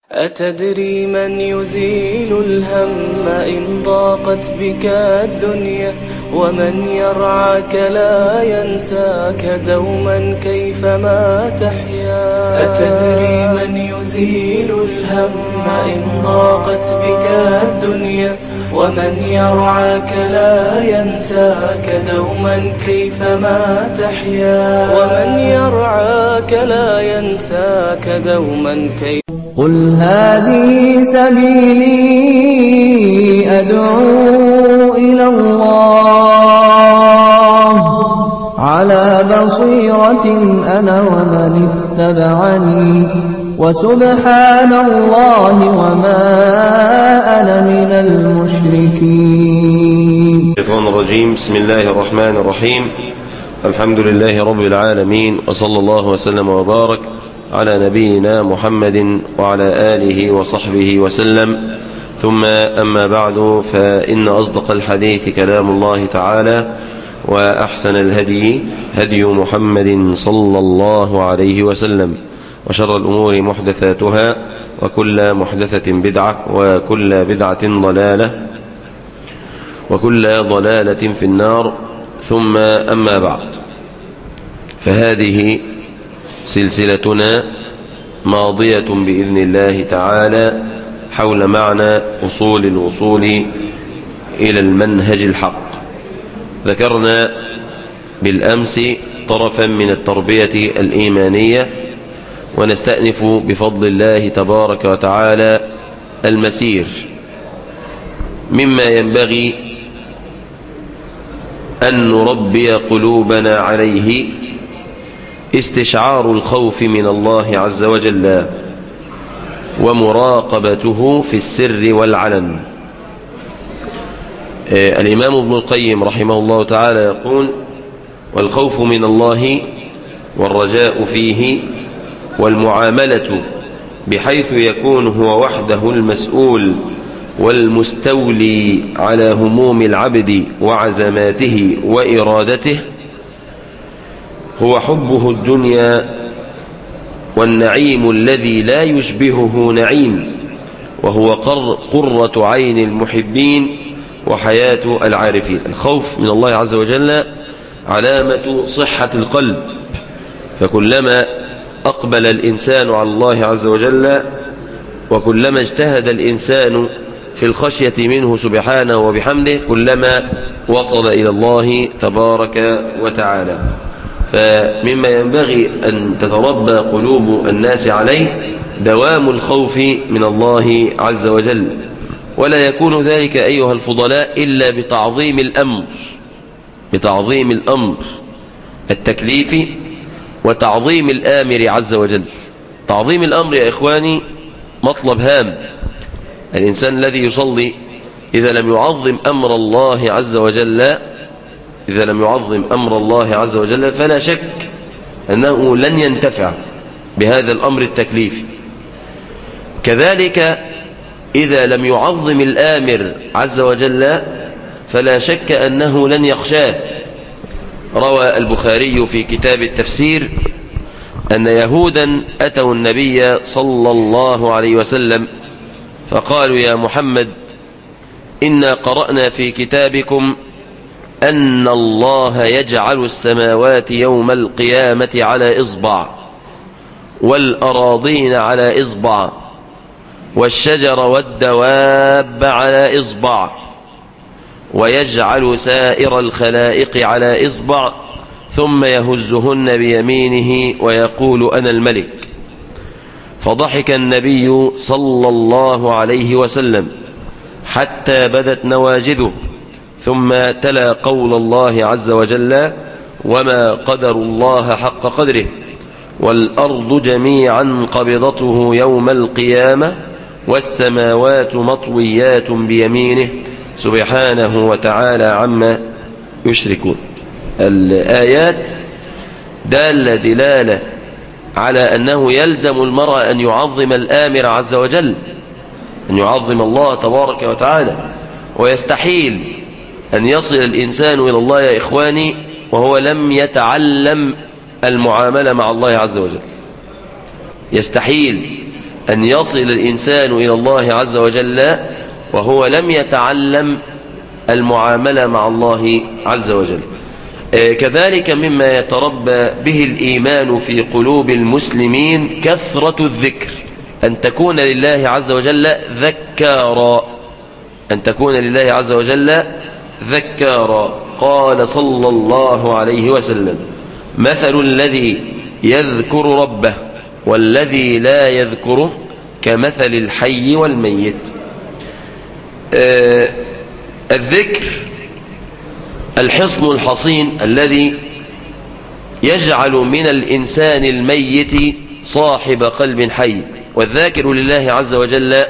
أتدري من يزيل الهم إن ضاقت بك الدنيا ومن يرعاك لا ينساك دوما كيفما تحيا أتدري من يزيل الهم إن ضاقت بك الدنيا ومن يرعاك لا ينساك دوما كيفما تحيا ومن يرعاك لا ينساك دوما كيف قل هذه سبيلي أدعو إلى الله على بصيرة أنا ومن اتبعني وسبحان الله وما أنا من المشركين الشيطان الرجيم بسم الله الرحمن الرحيم الحمد لله رب العالمين وصلى الله وسلم وبارك على نبينا محمد وعلى آله وصحبه وسلم ثم أما بعد فإن أصدق الحديث كلام الله تعالى وأحسن الهدي هدي محمد صلى الله عليه وسلم وشر الأمور محدثاتها وكل محدثة بدعة وكل بدعة ضلالة وكل ضلالة في النار ثم أما بعد فهذه سلسلتنا ماضية بإذن الله تعالى حول معنى أصول الوصول إلى المنهج الحق ذكرنا بالأمس طرفا من التربية الإيمانية ونستأنف بفضل الله تبارك وتعالى المسير مما ينبغي أن نربي قلوبنا عليه استشعار الخوف من الله عز وجل ومراقبته في السر والعلن الإمام ابن القيم رحمه الله تعالى يقول والخوف من الله والرجاء فيه والمعاملة بحيث يكون هو وحده المسؤول والمستولي على هموم العبد وعزماته وإرادته هو حبه الدنيا والنعيم الذي لا يشبهه نعيم وهو قرة عين المحبين وحياة العارفين الخوف من الله عز وجل علامة صحة القلب فكلما أقبل الإنسان على الله عز وجل وكلما اجتهد الإنسان في الخشية منه سبحانه وبحمده كلما وصل إلى الله تبارك وتعالى فمما ينبغي أن تتربى قلوب الناس عليه دوام الخوف من الله عز وجل ولا يكون ذلك أيها الفضلاء إلا بتعظيم الأمر بتعظيم الأمر التكليفي وتعظيم الآمر عز وجل تعظيم الأمر يا إخواني مطلب هام الإنسان الذي يصلي إذا لم يعظم أمر الله عز وجل إذا لم يعظم أمر الله عز وجل فلا شك أنه لن ينتفع بهذا الأمر التكليفي كذلك إذا لم يعظم الآمر عز وجل فلا شك أنه لن يخشاه روى البخاري في كتاب التفسير أن يهودا أتوا النبي صلى الله عليه وسلم فقالوا يا محمد إنا قرأنا في كتابكم أن الله يجعل السماوات يوم القيامة على إصبع والأراضين على إصبع والشجر والدواب على إصبع ويجعل سائر الخلائق على إصبع ثم يهزهن بيمينه ويقول أنا الملك فضحك النبي صلى الله عليه وسلم حتى بدت نواجذه ثم تلا قول الله عز وجل وما قدر الله حق قدره والأرض جميعا قبضته يوم القيامة والسماوات مطويات بيمينه سبحانه وتعالى عما يشركون الآيات دالة دلالة على أنه يلزم المرء أن يعظم الآمر عز وجل أن يعظم الله تبارك وتعالى ويستحيل أن يصل الإنسان إلى الله يا إخواني وهو لم يتعلم المعاملة مع الله عز وجل يستحيل أن يصل الإنسان إلى الله عز وجل وهو لم يتعلم المعاملة مع الله عز وجل كذلك مما يتربى به الإيمان في قلوب المسلمين كثرة الذكر أن تكون لله عز وجل ذكارا أن تكون لله عز وجل ذكارا قال صلى الله عليه وسلم مثل الذي يذكر ربه والذي لا يذكره كمثل الحي والميت آه الذكر الحصن الحصين الذي يجعل من الإنسان الميت صاحب قلب حي والذاكر لله عز وجل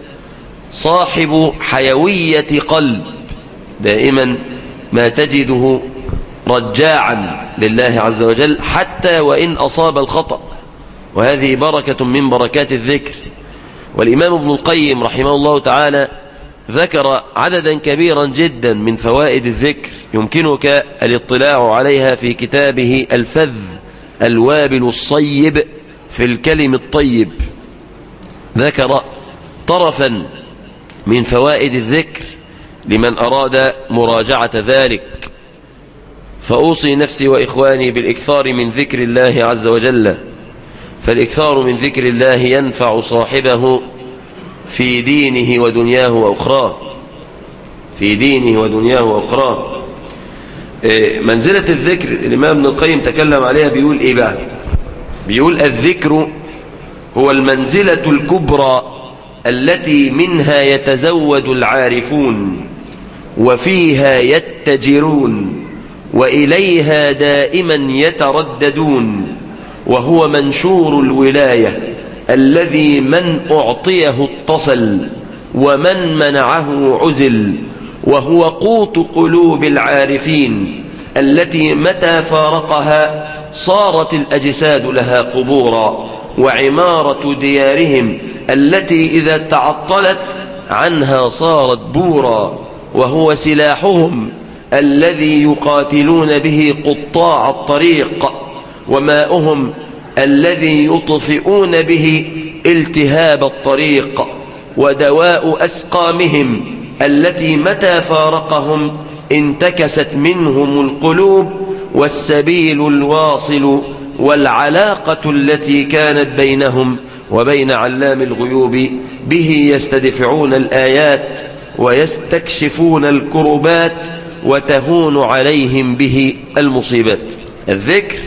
صاحب حيوية قلب دائما ما تجده رجاعا لله عز وجل حتى وإن أصاب الخطأ وهذه بركة من بركات الذكر والإمام ابن القيم رحمه الله تعالى ذكر عددا كبيرا جدا من فوائد الذكر يمكنك الاطلاع عليها في كتابه الفذ الوابل الصيب في الكلم الطيب ذكر طرفا من فوائد الذكر لمن أراد مراجعة ذلك فأوصي نفسي وإخواني بالإكثار من ذكر الله عز وجل فالإكثار من ذكر الله ينفع صاحبه في دينه ودنياه وأخراه في دينه ودنياه وأخراه منزلة الذكر الإمام ابن القيم تكلم عليها بيقول إيه بقى بيقول الذكر هو المنزلة الكبرى التي منها يتزود العارفون وفيها يتجرون وإليها دائما يترددون وهو منشور الولاية الذي من أعطيه اتصل ومن منعه عزل وهو قوت قلوب العارفين التي متى فارقها صارت الأجساد لها قبورا وعمارة ديارهم التي إذا تعطلت عنها صارت بورا وهو سلاحهم الذي يقاتلون به قطاع الطريق وماؤهم الذي يطفئون به التهاب الطريق ودواء أسقامهم التي متى فارقهم انتكست منهم القلوب والسبيل الواصل والعلاقة التي كانت بينهم وبين علام الغيوب به يستدفعون الآيات ويستكشفون الكربات وتهون عليهم به المصيبات الذكر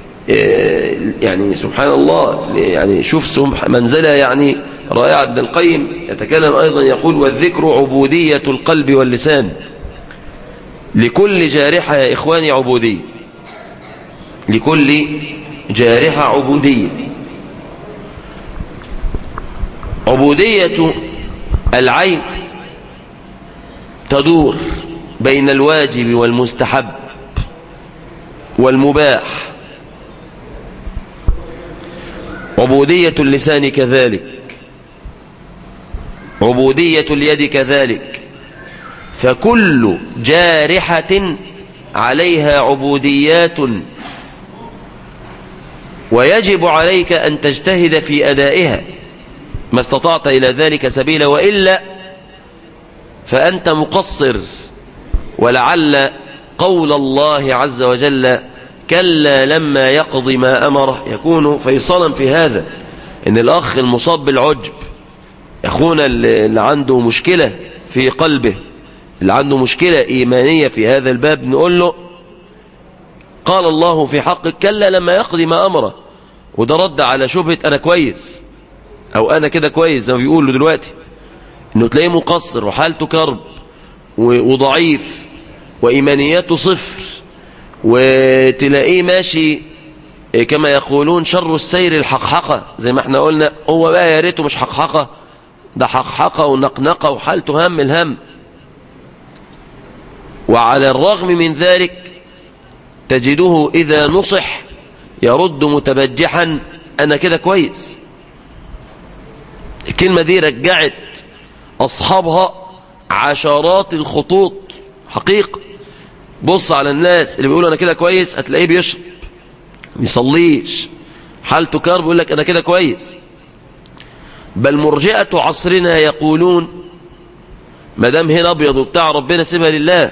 يعني سبحان الله يعني شوف منزلة يعني رائعة ابن القيم يتكلم أيضا يقول والذكر عبودية القلب واللسان لكل جارحة يا إخواني عبودية لكل جارحة عبودية عبودية العين تدور بين الواجب والمستحب والمباح عبودية اللسان كذلك عبودية اليد كذلك فكل جارحة عليها عبوديات ويجب عليك أن تجتهد في أدائها ما استطعت إلى ذلك سبيلا وإلا فأنت مقصر ولعل قول الله عز وجل كلا لما يقضي ما أمره يكون فيصلا في هذا إن الأخ المصاب بالعجب أخونا اللي عنده مشكلة في قلبه اللي عنده مشكلة إيمانية في هذا الباب نقول له قال الله في حقك كلا لما يقضي ما أمره وده رد على شبهة أنا كويس أو أنا كده كويس زي ما بيقولوا دلوقتي إنه تلاقيه مقصر وحالته كرب وضعيف وإيمانياته صفر وتلاقيه ماشي كما يقولون شر السير الحقحقة زي ما احنا قلنا هو بقى يا ريته مش حقحقة ده حقحقة ونقنقة وحالته هم الهم وعلى الرغم من ذلك تجده إذا نصح يرد متبجحا أنا كده كويس الكلمة دي رجعت أصحابها عشرات الخطوط حقيقة بص على الناس اللي بيقولوا أنا كده كويس هتلاقيه بيشرب بيصليش حالته كرب بيقول لك أنا كده كويس بل مرجئة عصرنا يقولون ما دام هنا ابيض وبتاع ربنا سيبها لله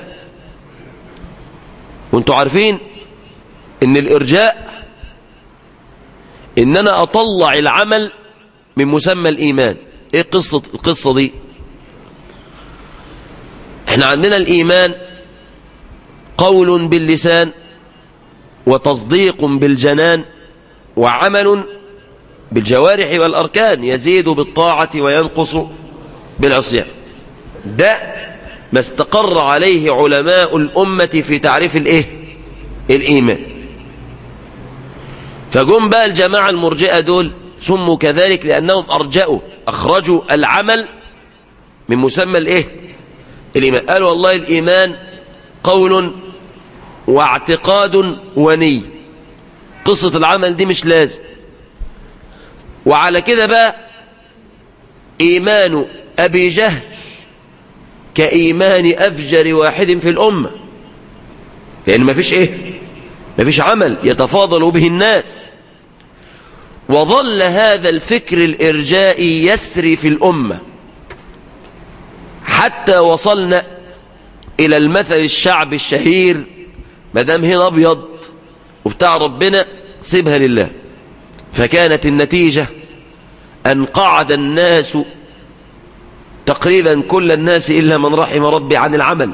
وانتوا عارفين ان الارجاء ان انا اطلع العمل من مسمى الايمان ايه قصة القصة دي احنا عندنا الايمان قول باللسان وتصديق بالجنان وعمل بالجوارح والأركان يزيد بالطاعة وينقص بالعصيان ده ما استقر عليه علماء الأمة في تعريف الإيه؟ الإيمان فجم بقى الجماعة المرجئة دول سموا كذلك لأنهم أرجأوا أخرجوا العمل من مسمى الإيه؟ الإيمان قالوا والله الإيمان قول واعتقاد وني قصة العمل دي مش لازم وعلى كده بقى إيمان أبي جهل كإيمان أفجر واحد في الأمة لأن ما فيش إيه ما فيش عمل يتفاضل به الناس وظل هذا الفكر الإرجائي يسري في الأمة حتى وصلنا إلى المثل الشعب الشهير ما دام هنا أبيض وبتاع ربنا سيبها لله فكانت النتيجة أن قعد الناس تقريبا كل الناس إلا من رحم ربي عن العمل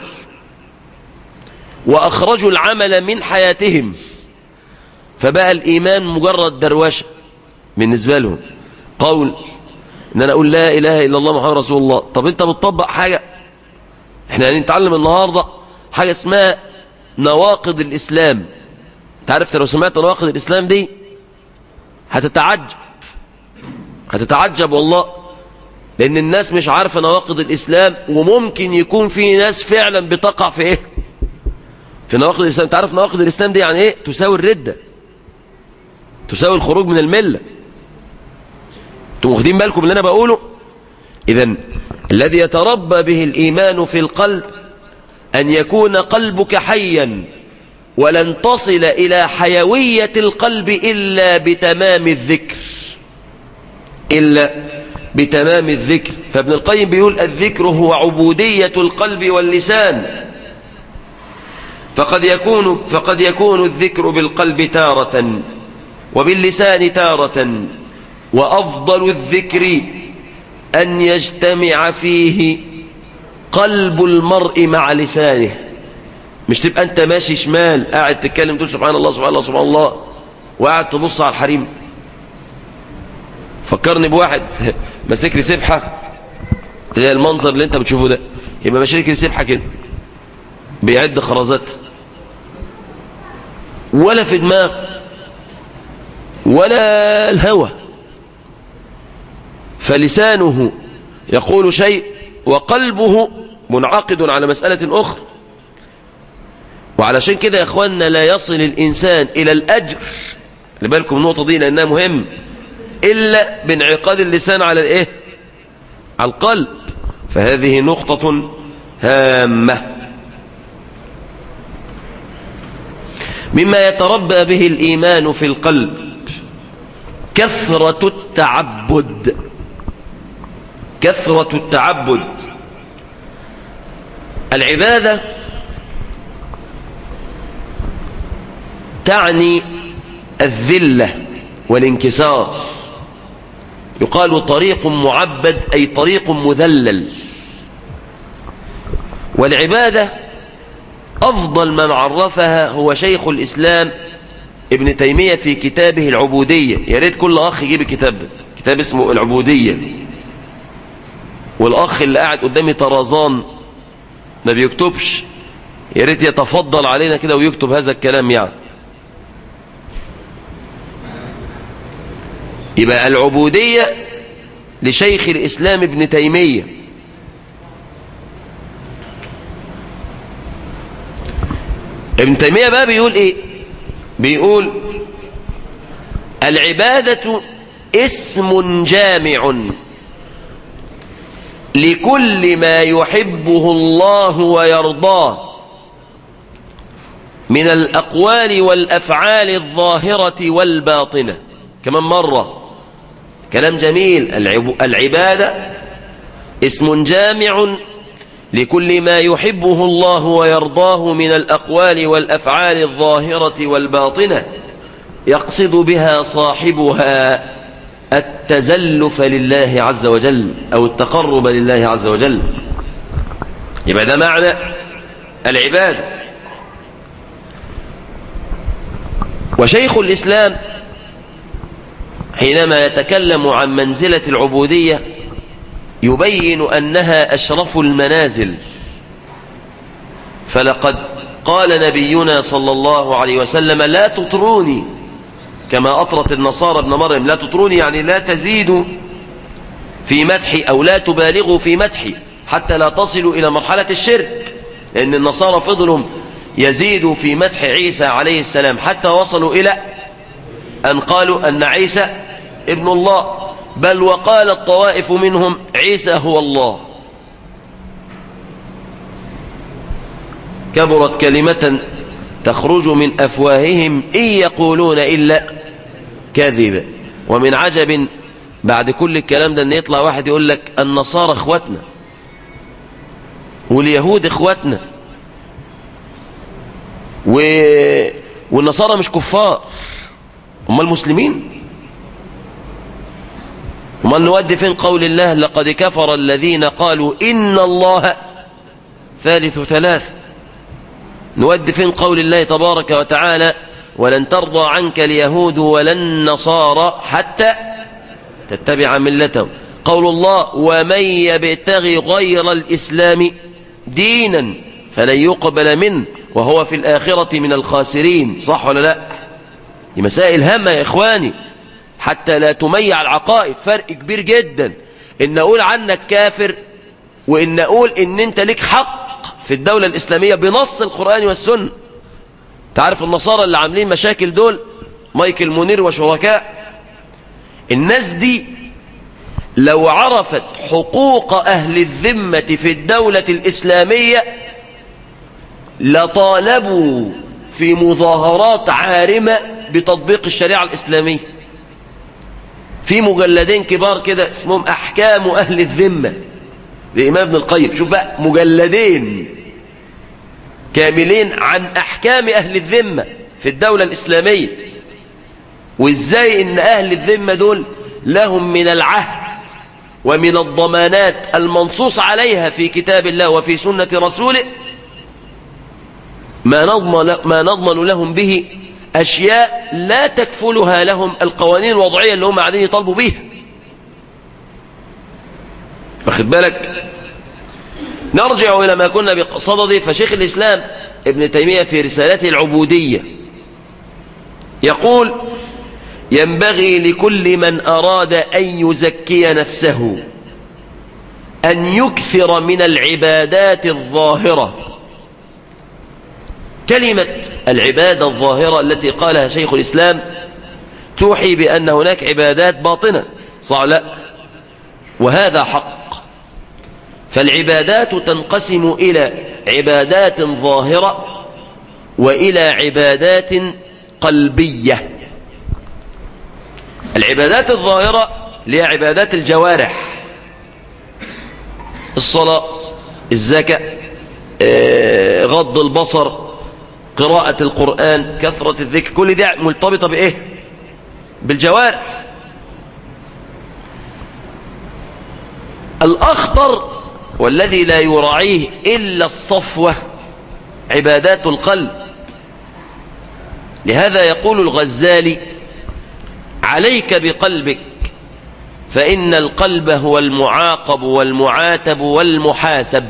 وأخرجوا العمل من حياتهم فبقى الإيمان مجرد دروشة بالنسبة لهم قول إن أنا أقول لا إله إلا الله محمد رسول الله طب أنت بتطبق حاجة إحنا هنتعلم النهاردة حاجة اسمها نواقض الإسلام تعرف لو سمعت نواقض الإسلام دي هتتعجب هتتعجب والله لأن الناس مش عارفة نواقض الإسلام وممكن يكون في ناس فعلا بتقع في إيه في نواقض الإسلام تعرف نواقض الإسلام دي يعني إيه تساوي الردة تساوي الخروج من الملة انتم واخدين بالكم اللي أنا بقوله إذا الذي يتربى به الإيمان في القلب أن يكون قلبك حيا ولن تصل إلى حيوية القلب إلا بتمام الذكر إلا بتمام الذكر فابن القيم بيقول الذكر هو عبودية القلب واللسان فقد يكون, فقد يكون الذكر بالقلب تارة وباللسان تارة وأفضل الذكر أن يجتمع فيه قلب المرء مع لسانه مش تبقى أنت ماشي شمال قاعد تتكلم تقول سبحان الله سبحان الله سبحان الله وقاعد تبص على الحريم فكرني بواحد ماسك لي سبحة اللي هي المنظر اللي انت بتشوفه ده يبقى ماسك لي سبحة كده بيعد خرزات ولا في دماغ ولا الهوى فلسانه يقول شيء وقلبه منعقد على مسألة أخرى وعلشان كده يا اخواننا لا يصل الإنسان إلى الأجر لبالكم النقطة دي لأنها مهم إلا بانعقاد اللسان على الإيه على القلب فهذه نقطة هامة مما يتربى به الإيمان في القلب كثرة التعبد كثرة التعبد العبادة تعني الذلة والانكسار يقال طريق معبد أي طريق مذلل والعبادة أفضل من عرفها هو شيخ الإسلام ابن تيمية في كتابه العبودية يا ريت كل أخ يجيب الكتاب ده كتاب اسمه العبودية والأخ اللي قاعد قدامي طرزان ما بيكتبش يا ريت يتفضل علينا كده ويكتب هذا الكلام يعني يبقى العبودية لشيخ الإسلام ابن تيمية ابن تيمية بقى بيقول ايه بيقول العبادة اسم جامع لكل ما يحبه الله ويرضاه من الأقوال والأفعال الظاهرة والباطنة كمان مرة كلام جميل العبادة اسم جامع لكل ما يحبه الله ويرضاه من الأقوال والأفعال الظاهرة والباطنة يقصد بها صاحبها التزلف لله عز وجل أو التقرب لله عز وجل يبقى ده معنى العبادة وشيخ الإسلام حينما يتكلم عن منزلة العبودية يبين أنها أشرف المنازل فلقد قال نبينا صلى الله عليه وسلم لا تطروني كما أطرت النصارى ابن مريم لا تطروني يعني لا تزيدوا في مدحي أو لا تبالغوا في مدحي حتى لا تصلوا إلى مرحلة الشرك لأن النصارى فضلوا يزيدوا في مدح عيسى عليه السلام حتى وصلوا إلى أن قالوا أن عيسى ابن الله بل وقال الطوائف منهم عيسى هو الله كبرت كلمة تخرج من أفواههم إن يقولون إلا كذبا ومن عجب بعد كل الكلام ده أن يطلع واحد يقول لك النصارى اخواتنا واليهود اخواتنا و... والنصارى مش كفار هم المسلمين وما نودي فين قول الله لقد كفر الذين قالوا إن الله ثالث ثلاث نودي فين قول الله تبارك وتعالى ولن ترضى عنك اليهود ولا النصارى حتى تتبع ملتهم قول الله ومن يبتغي غير الإسلام دينا فلن يقبل منه وهو في الآخرة من الخاسرين صح ولا لا دي مسائل هامة يا إخواني حتى لا تميع العقائد فرق كبير جدا إن أقول عنك كافر وإن أقول إن أنت لك حق في الدولة الإسلامية بنص القرآن والسنة تعرف النصارى اللي عاملين مشاكل دول مايكل منير وشركاء الناس دي لو عرفت حقوق أهل الذمة في الدولة الإسلامية لطالبوا في مظاهرات عارمة بتطبيق الشريعة الإسلامية في مجلدين كبار كده اسمهم أحكام أهل الذمة لإمام ابن القيم شوف بقى مجلدين كاملين عن أحكام أهل الذمة في الدولة الإسلامية وإزاي إن أهل الذمة دول لهم من العهد ومن الضمانات المنصوص عليها في كتاب الله وفي سنة رسوله ما نضمن, ما نضمن لهم به أشياء لا تكفلها لهم القوانين الوضعية اللي هم قاعدين يطالبوا بيها واخد بالك نرجع إلى ما كنا بصدده فشيخ الإسلام ابن تيمية في رسالته العبودية يقول ينبغي لكل من أراد أن يزكي نفسه أن يكثر من العبادات الظاهرة كلمة العبادة الظاهرة التي قالها شيخ الإسلام توحي بأن هناك عبادات باطنة صح لا وهذا حق فالعبادات تنقسم إلى عبادات ظاهرة وإلى عبادات قلبية العبادات الظاهرة هي عبادات الجوارح الصلاة الزكاة غض البصر قراءة القرآن كثرة الذكر كل دي مرتبطة بإيه بالجوارح الأخطر والذي لا يراعيه إلا الصفوة عبادات القلب لهذا يقول الغزالي عليك بقلبك فإن القلب هو المعاقب والمعاتب والمحاسب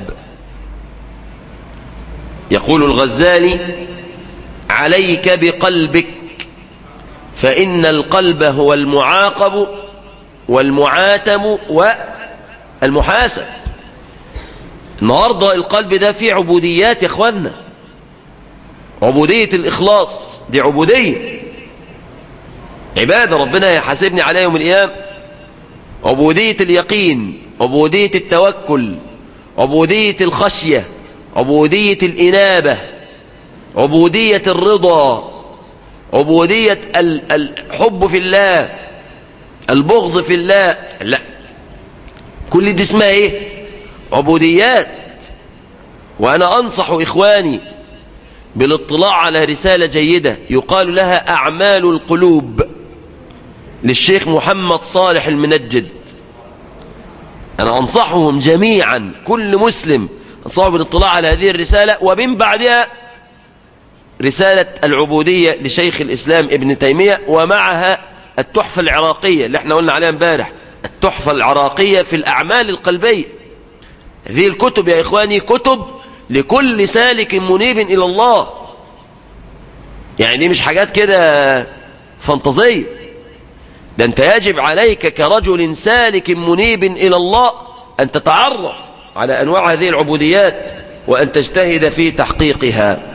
يقول الغزالي عليك بقلبك فإن القلب هو المعاقب والمعاتب والمحاسب النهاردة القلب ده فيه عبوديات يا اخوانا عبودية الإخلاص دي عبودية عبادة ربنا يحاسبني عليها يوم القيامة عبودية اليقين عبودية التوكل عبودية الخشية عبودية الإنابة عبودية الرضا عبودية الحب في الله البغض في الله لا كل دي اسمها ايه عبوديات وانا انصح اخواني بالاطلاع على رسالة جيدة يقال لها اعمال القلوب للشيخ محمد صالح المنجد انا انصحهم جميعا كل مسلم انصحه بالاطلاع على هذه الرسالة ومن بعدها رسالة العبودية لشيخ الإسلام ابن تيمية ومعها التحفة العراقية اللي احنا قلنا عليها امبارح التحفة العراقية في الأعمال القلبية هذه الكتب يا إخواني كتب لكل سالك منيب إلى الله يعني دي مش حاجات كده فانتظية ده أنت يجب عليك كرجل سالك منيب إلى الله أن تتعرف على أنواع هذه العبوديات وأن تجتهد في تحقيقها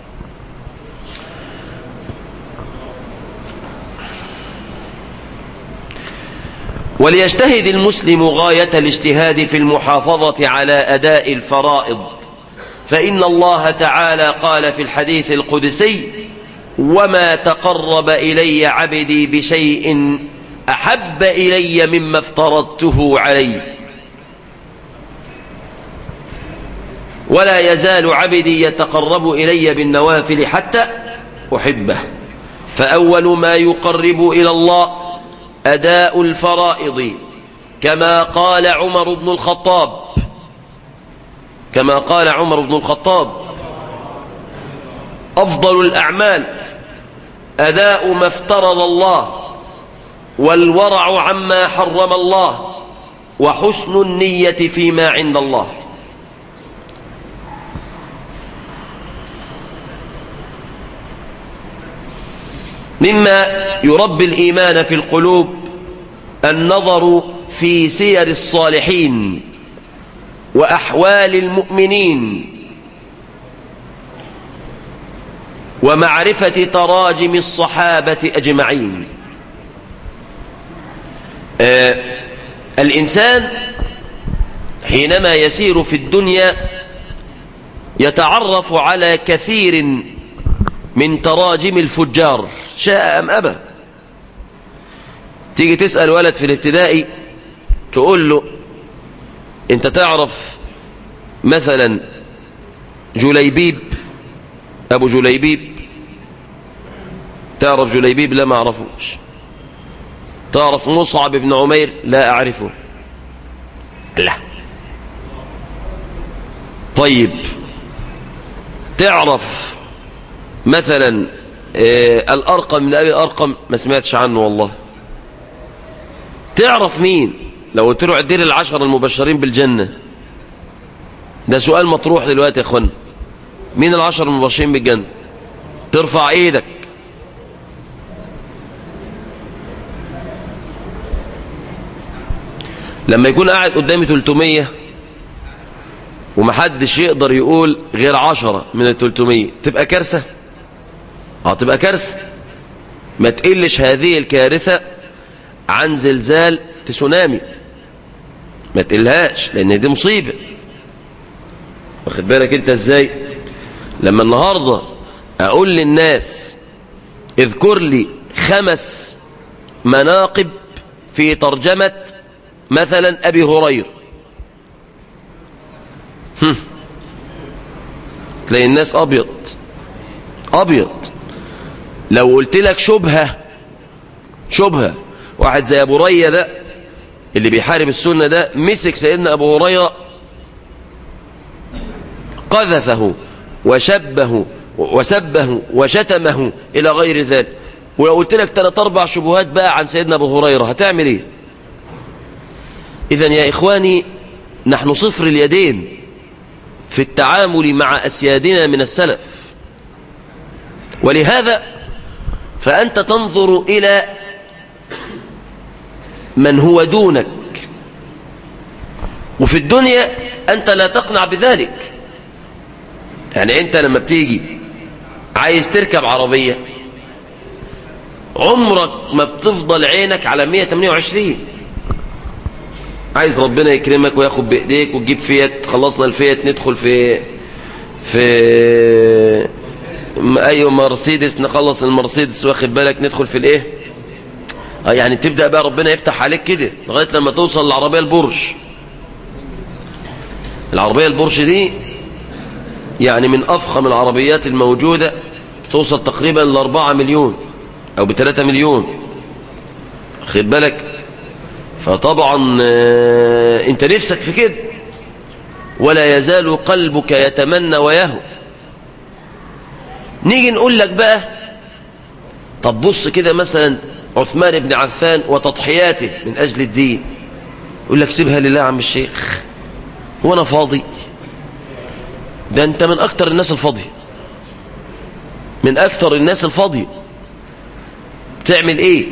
وليجتهد المسلم غاية الاجتهاد في المحافظة على أداء الفرائض فإن الله تعالى قال في الحديث القدسي وما تقرب إلي عبدي بشيء أحب إلي مما افترضته عليه ولا يزال عبدي يتقرب إلي بالنوافل حتى أحبه فأول ما يقرب إلى الله أداء الفرائض كما قال عمر بن الخطاب كما قال عمر بن الخطاب أفضل الأعمال أداء ما افترض الله والورع عما حرم الله وحسن النية فيما عند الله مما يربي الإيمان في القلوب النظر في سير الصالحين وأحوال المؤمنين ومعرفة تراجم الصحابة أجمعين آه الإنسان حينما يسير في الدنيا يتعرف على كثير من تراجم الفجار شاء أم أبى تيجي تسأل ولد في الابتدائي تقول له انت تعرف مثلا جليبيب أبو جليبيب تعرف جليبيب لا ما أعرفوش تعرف مصعب بن عمير لا أعرفه لا طيب تعرف مثلا آه الأرقم من أبي الأرقم ما سمعتش عنه والله تعرف مين لو قلت له عدير العشر المبشرين بالجنة ده سؤال مطروح دلوقتي يا اخوانا مين العشر المبشرين بالجنة ترفع ايدك لما يكون قاعد قدامي 300 ومحدش يقدر يقول غير عشرة من ال 300 تبقى كارثة اه تبقى كارثة ما تقلش هذه الكارثة عن زلزال تسونامي ما تقلهاش لان دي مصيبة واخد بالك انت ازاي لما النهاردة اقول للناس اذكر لي خمس مناقب في ترجمة مثلا ابي هريره تلاقي الناس ابيض ابيض لو قلت لك شبهة شبهة واحد زي ابو رية ده اللي بيحارب السنة ده مسك سيدنا ابو هريرة قذفه وشبه وسبه وشتمه الى غير ذلك ولو قلت لك ثلاث اربع شبهات بقى عن سيدنا ابو هريرة هتعمل ايه اذا يا اخواني نحن صفر اليدين في التعامل مع أسيادنا من السلف ولهذا فأنت تنظر إلى من هو دونك وفي الدنيا أنت لا تقنع بذلك يعني أنت لما بتيجي عايز تركب عربية عمرك ما بتفضل عينك على 128 عايز ربنا يكرمك وياخد بايديك وتجيب فيت خلصنا الفيت ندخل في في ايوه مرسيدس نخلص المرسيدس واخد بالك ندخل في الايه اه يعني تبدأ بقى ربنا يفتح عليك كده لغاية لما توصل للعربية البرش العربية البرش دي يعني من أفخم العربيات الموجودة توصل تقريبا لأربعة مليون أو بثلاثة مليون خد بالك فطبعا آه، انت نفسك في كده ولا يزال قلبك يتمنى ويهو نيجي نقول لك بقى طب بص كده مثلا عثمان بن عفان وتضحياته من أجل الدين يقول لك سيبها لله عم الشيخ هو أنا فاضي ده أنت من أكتر الناس الفاضية من أكثر الناس الفاضية تعمل إيه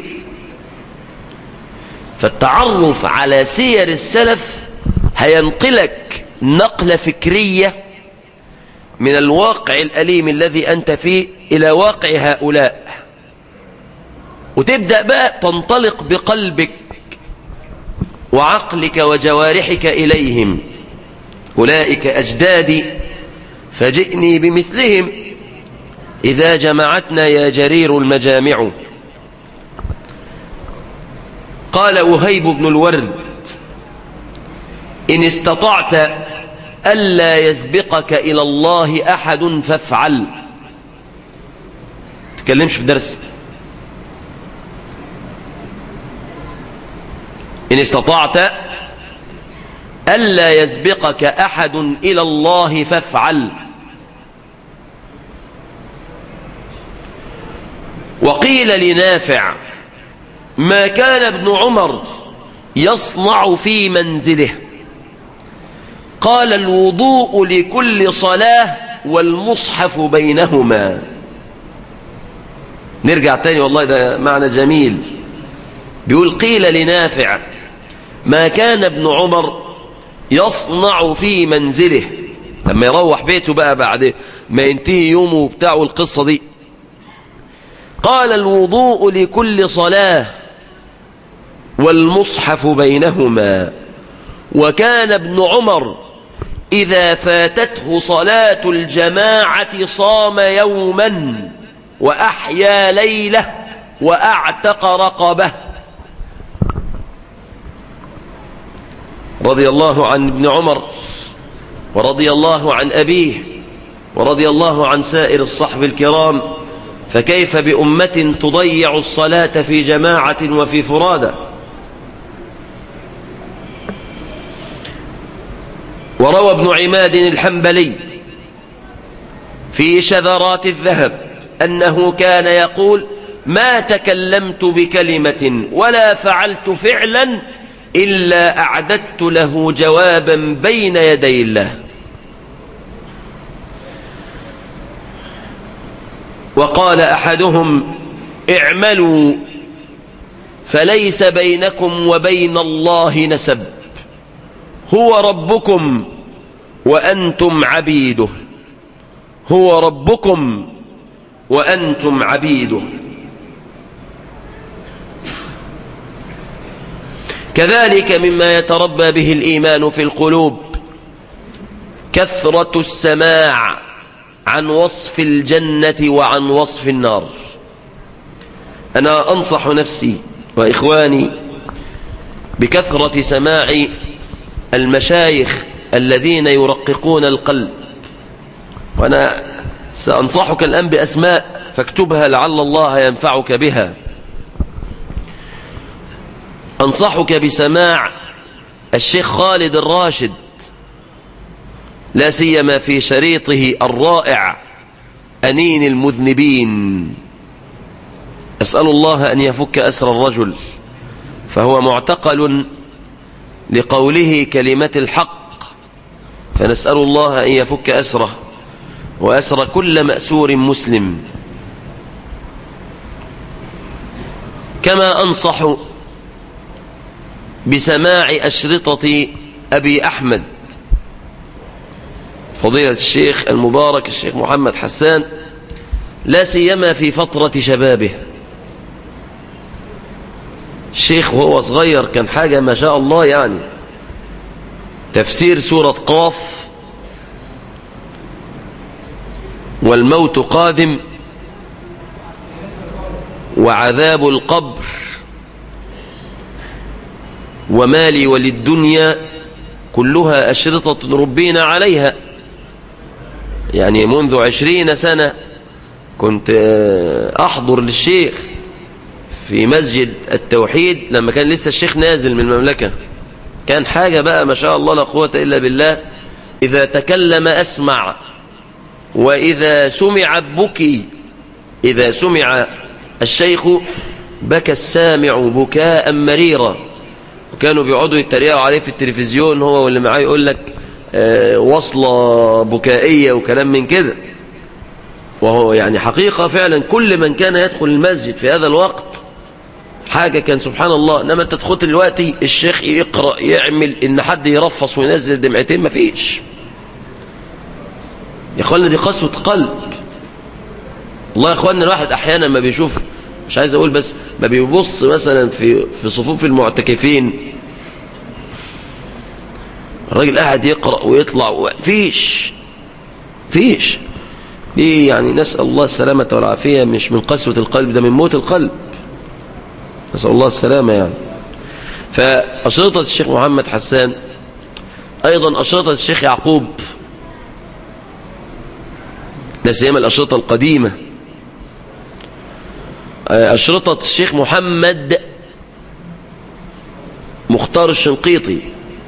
فالتعرف على سير السلف هينقلك نقلة فكرية من الواقع الأليم الذي أنت فيه إلى واقع هؤلاء وتبدأ بقى تنطلق بقلبك وعقلك وجوارحك إليهم أولئك أجدادي فجئني بمثلهم إذا جمعتنا يا جرير المجامع قال وهيب بن الورد إن استطعت ألا يسبقك إلى الله أحد فافعل تكلمش في درس إن استطعت ألا يسبقك أحد إلى الله فافعل وقيل لنافع ما كان ابن عمر يصنع في منزله قال الوضوء لكل صلاة والمصحف بينهما نرجع تاني والله ده معنى جميل بيقول قيل لنافع ما كان ابن عمر يصنع في منزله لما يروح بيته بقى بعد ما ينتهي يومه بتاعه القصة دي قال الوضوء لكل صلاة والمصحف بينهما وكان ابن عمر إذا فاتته صلاة الجماعة صام يوما وأحيا ليلة وأعتق رقبه رضي الله عن ابن عمر ورضي الله عن أبيه ورضي الله عن سائر الصحب الكرام فكيف بأمة تضيع الصلاة في جماعة وفي فرادى وروى ابن عماد الحنبلي في شذرات الذهب أنه كان يقول ما تكلمت بكلمة ولا فعلت فعلا إلا أعددت له جوابا بين يدي الله وقال أحدهم اعملوا فليس بينكم وبين الله نسب هو ربكم وأنتم عبيده هو ربكم وأنتم عبيده كذلك مما يتربى به الإيمان في القلوب كثرة السماع عن وصف الجنة وعن وصف النار أنا أنصح نفسي وإخواني بكثرة سماع المشايخ الذين يرققون القلب وأنا سأنصحك الآن بأسماء فاكتبها لعل الله ينفعك بها أنصحك بسماع الشيخ خالد الراشد لا سيما في شريطه الرائع أنين المذنبين أسأل الله أن يفك أسر الرجل فهو معتقل لقوله كلمة الحق فنسأل الله أن يفك أسره وأسر كل مأسور مسلم كما أنصح بسماع أشرطة أبي أحمد فضيلة الشيخ المبارك الشيخ محمد حسان لا سيما في فترة شبابه الشيخ وهو صغير كان حاجة ما شاء الله يعني تفسير سورة قاف والموت قادم وعذاب القبر ومالي وللدنيا كلها أشرطة ربينا عليها يعني منذ عشرين سنة كنت أحضر للشيخ في مسجد التوحيد لما كان لسه الشيخ نازل من المملكة كان حاجة بقى ما شاء الله لا قوة إلا بالله إذا تكلم أسمع وإذا سمع بكي إذا سمع الشيخ بكى السامع بكاء مريرا وكانوا بيقعدوا يتريقوا عليه في التلفزيون هو واللي معاه يقول لك آه وصلة بكائية وكلام من كده وهو يعني حقيقة فعلا كل من كان يدخل المسجد في هذا الوقت حاجة كان سبحان الله انما انت تدخل دلوقتي الشيخ يقرأ يعمل ان حد يرفص وينزل دمعتين مفيش يا اخوانا دي قسوة قلب والله يا اخوانا الواحد احيانا ما بيشوف مش عايز اقول بس ما بيبص مثلا في في صفوف المعتكفين الراجل قاعد يقرأ ويطلع فيش فيش دي يعني نسأل الله السلامة والعافية مش من قسوة القلب ده من موت القلب نسأل الله السلامة يعني فأشرطة الشيخ محمد حسان أيضا أشرطة الشيخ يعقوب لا سيما الأشرطة القديمة أشرطة الشيخ محمد مختار الشنقيطي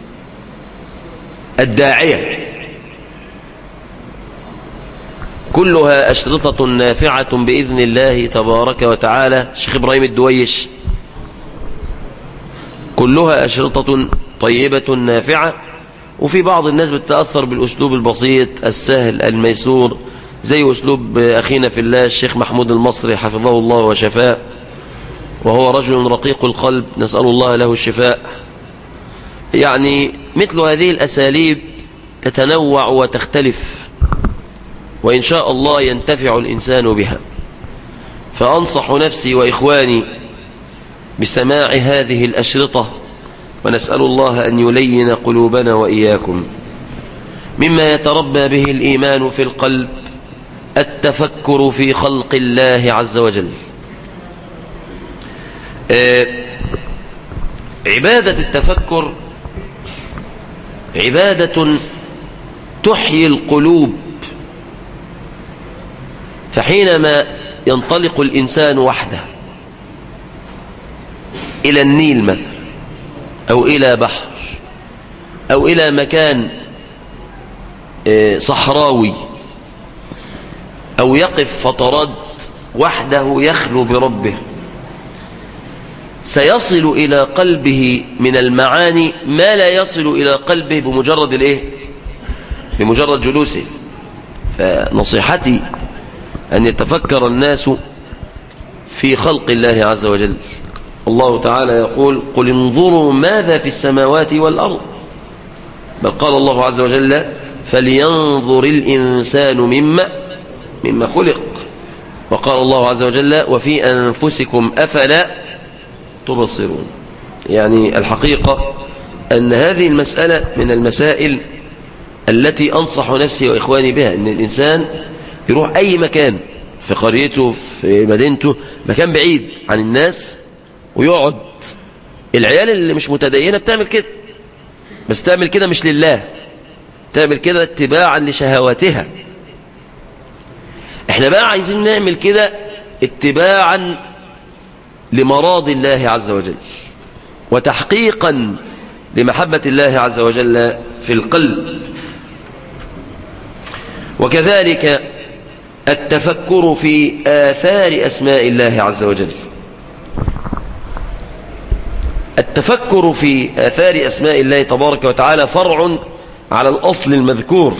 الداعية كلها أشرطة نافعة بإذن الله تبارك وتعالى الشيخ إبراهيم الدويش كلها أشرطة طيبة نافعة وفي بعض الناس بتتأثر بالأسلوب البسيط السهل الميسور زي أسلوب أخينا في الله الشيخ محمود المصري حفظه الله وشفاه وهو رجل رقيق القلب نسأل الله له الشفاء يعني مثل هذه الأساليب تتنوع وتختلف وإن شاء الله ينتفع الإنسان بها فأنصح نفسي وإخواني بسماع هذه الأشرطة ونسأل الله أن يلين قلوبنا وإياكم مما يتربى به الإيمان في القلب التفكر في خلق الله عز وجل عبادة التفكر عبادة تحيي القلوب فحينما ينطلق الإنسان وحده إلى النيل مثلا أو إلى بحر أو إلى مكان صحراوي أو يقف فترات وحده يخلو بربه سيصل إلى قلبه من المعاني ما لا يصل إلى قلبه بمجرد الإيه؟ بمجرد جلوسه فنصيحتي أن يتفكر الناس في خلق الله عز وجل الله تعالى يقول قل انظروا ماذا في السماوات والأرض بل قال الله عز وجل فلينظر الإنسان مما مما خلق وقال الله عز وجل وفي أنفسكم أفلا تبصرون يعني الحقيقة أن هذه المسألة من المسائل التي أنصح نفسي وإخواني بها أن الإنسان يروح أي مكان في قريته في مدينته مكان بعيد عن الناس ويقعد العيال اللي مش متدينة بتعمل كده بس تعمل كده مش لله تعمل كده اتباعا لشهواتها احنا بقى عايزين نعمل كده اتباعا لمراض الله عز وجل وتحقيقا لمحبة الله عز وجل في القلب وكذلك التفكر في آثار أسماء الله عز وجل التفكر في آثار أسماء الله تبارك وتعالى فرع على الأصل المذكور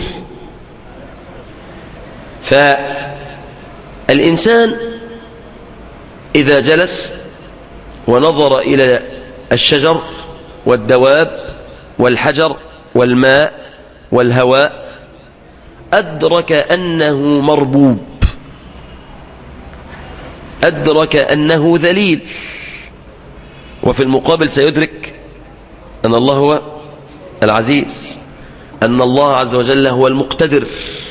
فالإنسان إذا جلس ونظر إلى الشجر والدواب والحجر والماء والهواء أدرك أنه مربوب أدرك أنه ذليل وفي المقابل سيدرك أن الله هو العزيز أن الله عز وجل هو المقتدر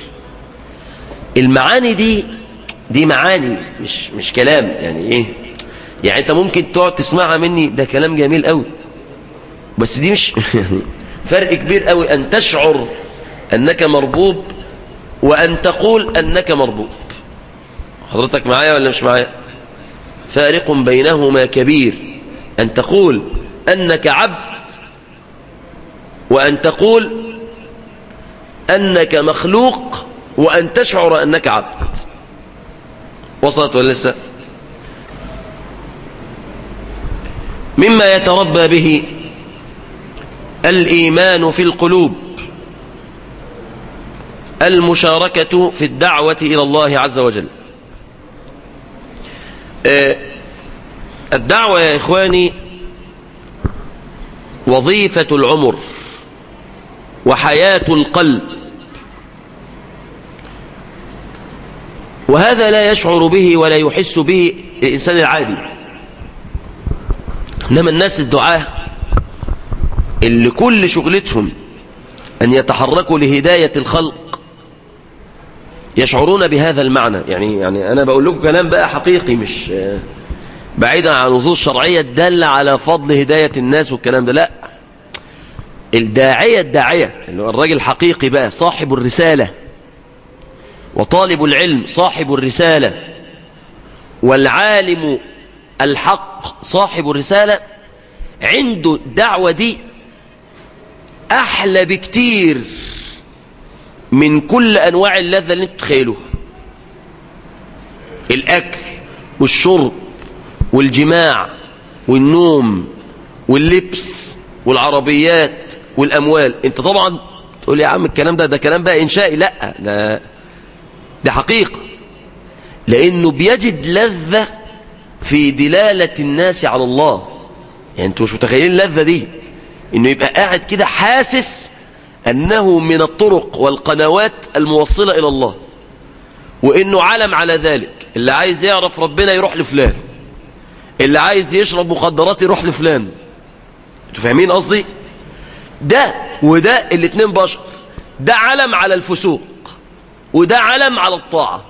المعاني دي دي معاني مش مش كلام يعني ايه يعني انت ممكن تقعد تسمعها مني ده كلام جميل قوي بس دي مش يعني فرق كبير قوي أن تشعر أنك مربوب وأن تقول أنك مربوب حضرتك معايا ولا مش معايا فارق بينهما كبير أن تقول أنك عبد وأن تقول أنك مخلوق وأن تشعر أنك عبد وصلت ولا لسه مما يتربى به الإيمان في القلوب المشاركة في الدعوة إلى الله عز وجل الدعوة يا إخواني وظيفة العمر وحياة القلب وهذا لا يشعر به ولا يحس به الإنسان العادي إنما الناس الدعاة اللي كل شغلتهم أن يتحركوا لهداية الخلق يشعرون بهذا المعنى يعني يعني أنا بقول لكم كلام بقى حقيقي مش بعيدا عن نصوص شرعية دل على فضل هداية الناس والكلام ده لا الداعية الداعية اللي هو الراجل الحقيقي بقى صاحب الرسالة وطالب العلم صاحب الرسالة والعالم الحق صاحب الرسالة عنده الدعوة دي أحلى بكتير من كل أنواع اللذة اللي انتوا تتخيلوها الأكل والشرب والجماع والنوم واللبس والعربيات والأموال انت طبعا تقول يا عم الكلام ده ده كلام بقى إنشائي لا ده ده حقيقة لأنه بيجد لذة في دلالة الناس على الله يعني انتوا مش متخيلين اللذة دي انه يبقى قاعد كده حاسس أنه من الطرق والقنوات الموصلة إلى الله وإنه علم على ذلك اللي عايز يعرف ربنا يروح لفلان اللي عايز يشرب مخدرات يروح لفلان انتوا فاهمين قصدي ده وده الاتنين بشر ده علم على الفسوق وده علم على الطاعة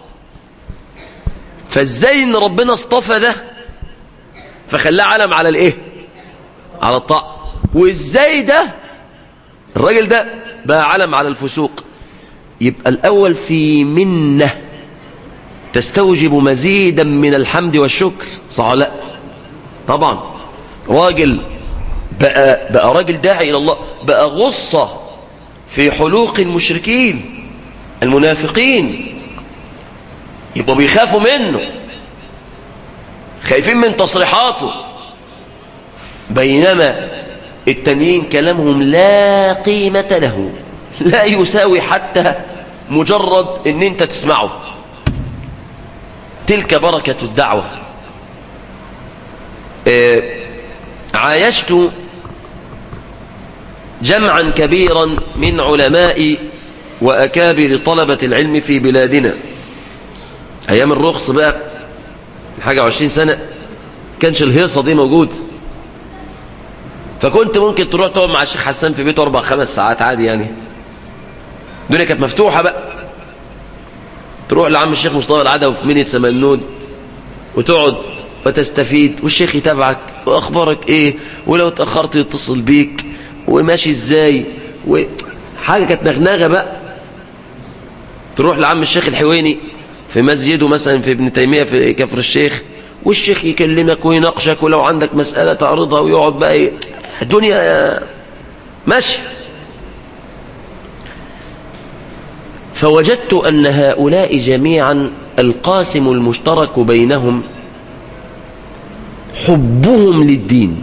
فازاي ان ربنا اصطفى ده فخلاه علم على الايه على الطاعة وازاي ده الراجل ده بقى علم على الفسوق يبقى الاول في منه تستوجب مزيدا من الحمد والشكر صح لا طبعا راجل بقى, بقى راجل داعي إلى الله بقى غصة في حلوق المشركين المنافقين يبقوا بيخافوا منه خايفين من تصريحاته بينما التانيين كلامهم لا قيمة له لا يساوي حتى مجرد ان انت تسمعه تلك بركة الدعوة آه عايشت جمعا كبيرا من علماء وأكابر طلبة العلم في بلادنا أيام الرخص بقى حاجة وعشرين سنة كانش الهيصة دي موجود فكنت ممكن تروح تقعد مع الشيخ حسان في بيته أربع خمس ساعات عادي يعني الدنيا كانت مفتوحة بقى تروح لعم الشيخ مصطفى العدوي في منية سمنود وتقعد وتستفيد والشيخ يتابعك واخبارك ايه ولو اتاخرت يتصل بيك وماشي ازاي وحاجه كانت نغنغه بقى تروح لعم الشيخ الحويني في مسجده مثلا في ابن تيميه في كفر الشيخ والشيخ يكلمك ويناقشك ولو عندك مساله تعرضها ويقعد بقى ايه الدنيا ماشي فوجدت ان هؤلاء جميعا القاسم المشترك بينهم حبهم للدين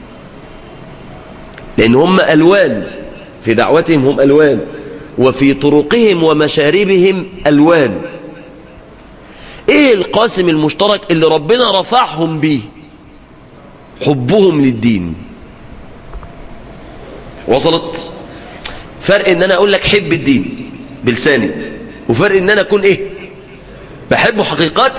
لأن هم ألوان في دعوتهم هم ألوان وفي طرقهم ومشاربهم ألوان إيه القاسم المشترك اللي ربنا رفعهم به حبهم للدين وصلت فرق ان انا اقول لك حب الدين بلساني وفرق ان انا اكون ايه بحبه حقيقة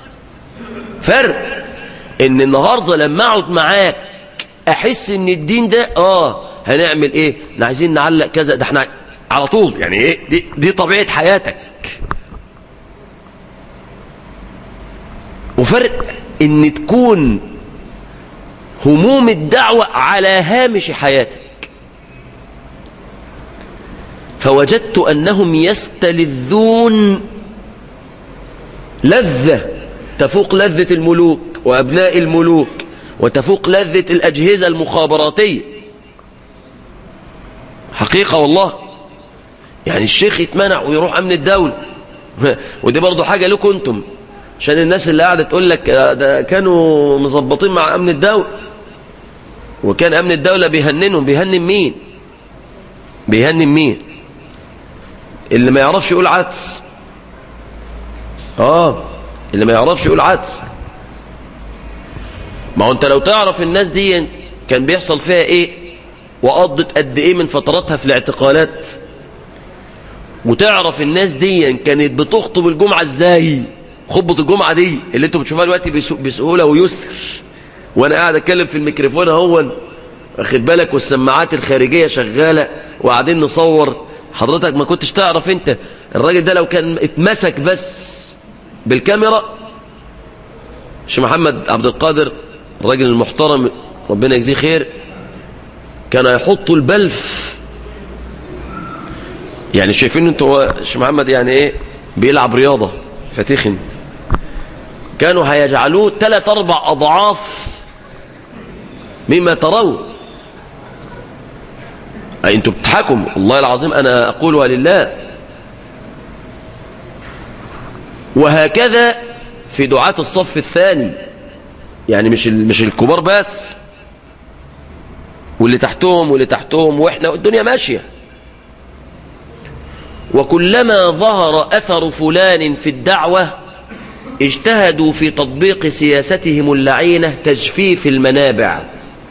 فرق ان النهاردة لما اقعد معاك احس ان الدين ده اه هنعمل ايه احنا عايزين نعلق كذا ده احنا على طول يعني ايه دي, دي طبيعة حياتك وفرق ان تكون هموم الدعوة على هامش حياتك فوجدت أنهم يستلذون لذة تفوق لذة الملوك وأبناء الملوك وتفوق لذة الأجهزة المخابراتية حقيقة والله يعني الشيخ يتمنع ويروح أمن الدولة ودي برضو حاجة لكم أنتم عشان الناس اللي قاعدة تقول لك ده كانوا مظبطين مع أمن الدولة وكان أمن الدولة بيهننهم بيهنن مين بيهنن مين اللي ما يعرفش يقول عدس اه اللي ما يعرفش يقول عدس ما هو انت لو تعرف الناس دي كان بيحصل فيها ايه وقضت قد ايه من فتراتها في الاعتقالات وتعرف الناس دي كانت بتخطب الجمعة ازاي خطبة الجمعة دي اللي انتوا بتشوفوها دلوقتي بسهولة ويسر وانا قاعد اتكلم في الميكروفون اهو واخد بالك والسماعات الخارجية شغالة وقاعدين نصور حضرتك ما كنتش تعرف انت الراجل ده لو كان اتمسك بس بالكاميرا شيخ محمد عبد القادر الراجل المحترم ربنا يجزيه خير كان يحط البلف يعني شايفين انتوا شيخ محمد يعني ايه بيلعب رياضة فتخن كانوا هيجعلوه ثلاث اربع اضعاف مما ترون أي أنتم بتضحكوا والله العظيم أنا أقولها لله وهكذا في دعاة الصف الثاني يعني مش مش الكبار بس واللي تحتهم واللي تحتهم واحنا الدنيا ماشية وكلما ظهر أثر فلان في الدعوة اجتهدوا في تطبيق سياستهم اللعينة تجفيف المنابع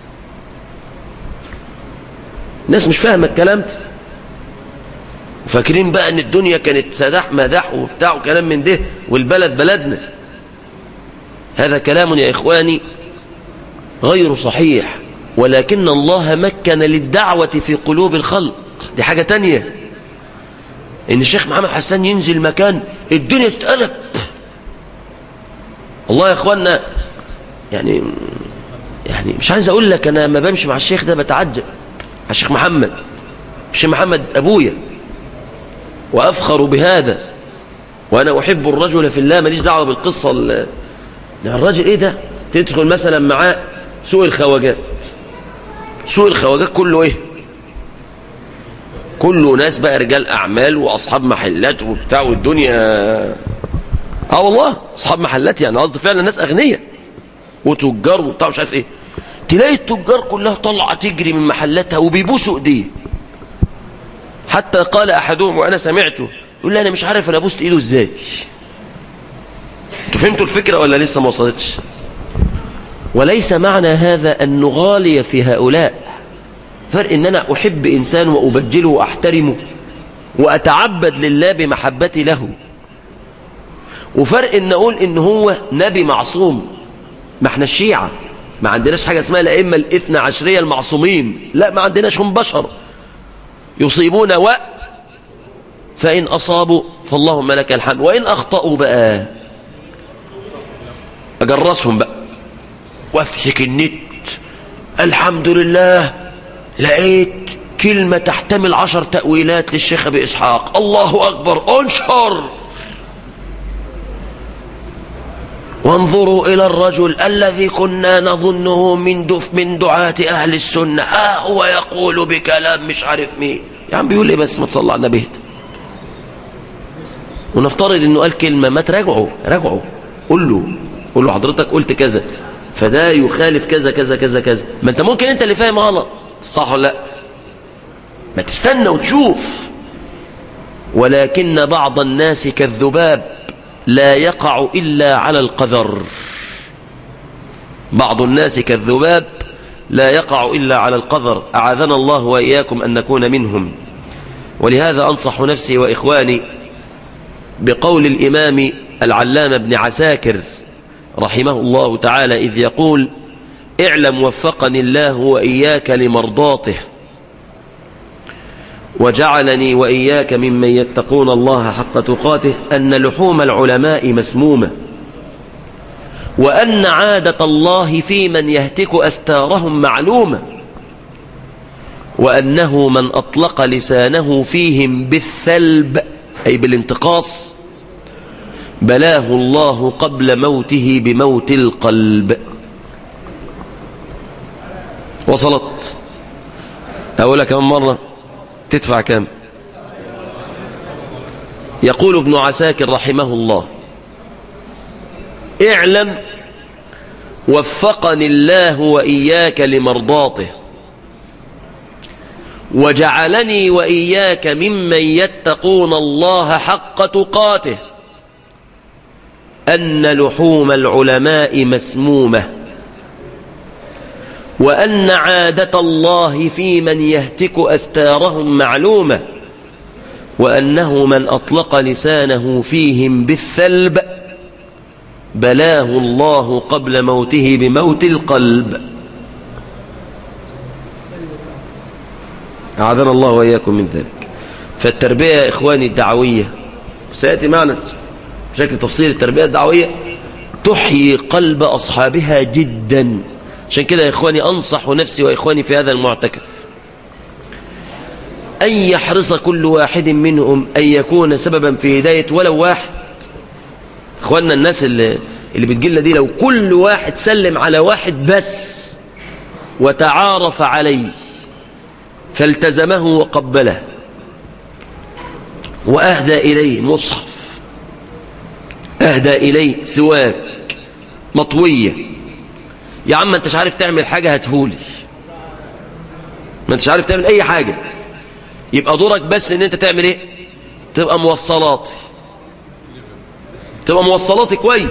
ناس مش فاهمة الكلام ده وفاكرين بقى ان الدنيا كانت سداح مداح وبتاع وكلام من ده والبلد بلدنا هذا كلام يا إخواني غير صحيح ولكن الله مكن للدعوة في قلوب الخلق دي حاجة تانية ان الشيخ محمد حسان ينزل مكان الدنيا تتقلب الله يا اخوانا يعني يعني مش عايز اقول لك انا ما بمشي مع الشيخ ده بتعجب الشيخ محمد الشيخ محمد أبويا وأفخر بهذا وأنا أحب الرجل في الله ماليش دعوة بالقصة الراجل إيه ده تدخل مثلا معاه سوق الخواجات سوق الخواجات كله إيه كله ناس بقى رجال أعمال وأصحاب محلات وبتاع والدنيا اه والله أصحاب محلات يعني قصدي فعلا ناس أغنياء وتجار وبتاع مش عارف إيه تلاقي التجار كلها طلعة تجري من محلاتها وبيبوسوا ايديه حتى قال احدهم وانا سمعته يقول لي انا مش عارف انا بوست ايده ازاي انتوا فهمتوا الفكرة ولا لسه ما وصلتش وليس معنى هذا ان نغالي في هؤلاء فرق ان انا احب انسان وابجله واحترمه واتعبد لله بمحبتي له وفرق ان اقول ان هو نبي معصوم ما احنا الشيعه ما عندناش حاجة اسمها الأئمة الاثنى عشرية المعصومين لا ما عندناش هم بشر يصيبون و فإن أصابوا فاللهم لك الحمد وإن أخطأوا بقى أجرسهم بقى وافسك النت الحمد لله لقيت كلمة تحتمل عشر تأويلات للشيخ أبي إسحاق الله أكبر انشر وانظروا إلى الرجل الذي كنا نظنه من دف من دعاة أهل السنة ها هو يقول بكلام مش عارف مين يا عم بيقول إيه بس ما تصلى على النبي ونفترض إنه قال كلمة ما تراجعه راجعه قول له قول له حضرتك قلت كذا فده يخالف كذا كذا كذا كذا ما أنت ممكن أنت اللي فاهم غلط صح ولا لا ما تستنى وتشوف ولكن بعض الناس كالذباب لا يقع إلا على القذر بعض الناس كالذباب لا يقع إلا على القذر أعاذنا الله وإياكم أن نكون منهم ولهذا أنصح نفسي وإخواني بقول الإمام العلامة بن عساكر رحمه الله تعالى إذ يقول اعلم وفقني الله وإياك لمرضاته وجعلني وإياك ممن يتقون الله حق تقاته أن لحوم العلماء مسمومة وأن عادة الله في من يهتك أستارهم معلومة وأنه من أطلق لسانه فيهم بالثلب أي بالانتقاص بلاه الله قبل موته بموت القلب وصلت أقولها كم مرة تدفع كم يقول ابن عساكر رحمه الله اعلم وفقني الله وإياك لمرضاته وجعلني وإياك ممن يتقون الله حق تقاته أن لحوم العلماء مسمومة وأن عادة الله في من يهتك أستارهم معلومة وأنه من أطلق لسانه فيهم بالثلب بلاه الله قبل موته بموت القلب أعاذنا الله وإياكم من ذلك فالتربية يا إخواني الدعوية سيأتي معنا بشكل تفصيل التربية الدعوية تحيي قلب أصحابها جدا عشان كده يا إخواني أنصح نفسي وإخواني في هذا المعتكف أن يحرص كل واحد منهم أن يكون سببا في هداية ولو واحد إخواننا الناس اللي, اللي بتجيلنا دي لو كل واحد سلم على واحد بس وتعارف عليه فالتزمه وقبله وأهدى إليه مصحف أهدى إليه سواك مطوية يا عم انتش عارف تعمل حاجة هتهولي ما انتش عارف تعمل أي حاجة يبقى دورك بس ان انت تعمل ايه تبقى موصلاتي تبقى موصلاتي كويس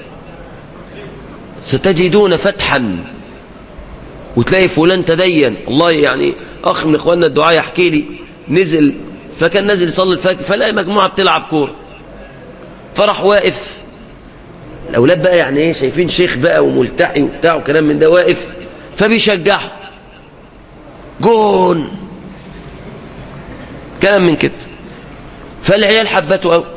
ستجدون فتحا وتلاقي فلان تدين الله يعني اخ من اخواننا الدعاء يحكي لي نزل فكان نازل يصلي الفجر فلاقي مجموعه بتلعب كوره فراح واقف الاولاد بقى يعني ايه شايفين شيخ بقى وملتحي وبتاع وكلام من ده واقف فبيشجعه جون كلام من كده فالعيال حبته قوي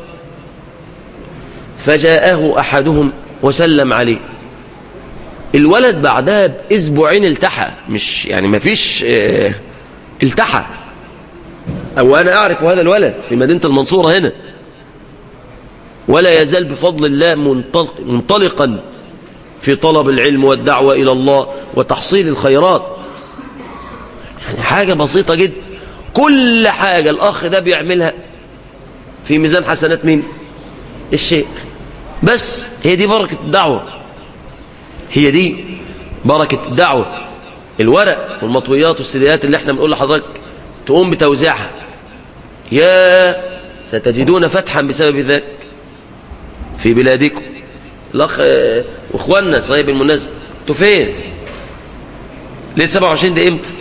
فجاءه احدهم وسلم عليه الولد بعدها باسبوعين التحى مش يعني ما فيش اه التحى او انا اعرف هذا الولد في مدينه المنصوره هنا ولا يزال بفضل الله منطلق منطلقا في طلب العلم والدعوه الى الله وتحصيل الخيرات يعني حاجه بسيطه جدا كل حاجه الاخ ده بيعملها في ميزان حسنات مين الشيخ بس هي دي بركه الدعوه هي دي بركة الدعوة الورق والمطويات والسيديات اللي احنا بنقول لحضرتك تقوم بتوزيعها يا ستجدون فتحا بسبب ذلك في بلادكم الاخ واخواننا صحيح بالمناسبة انتوا فين ليله 27 دي امتى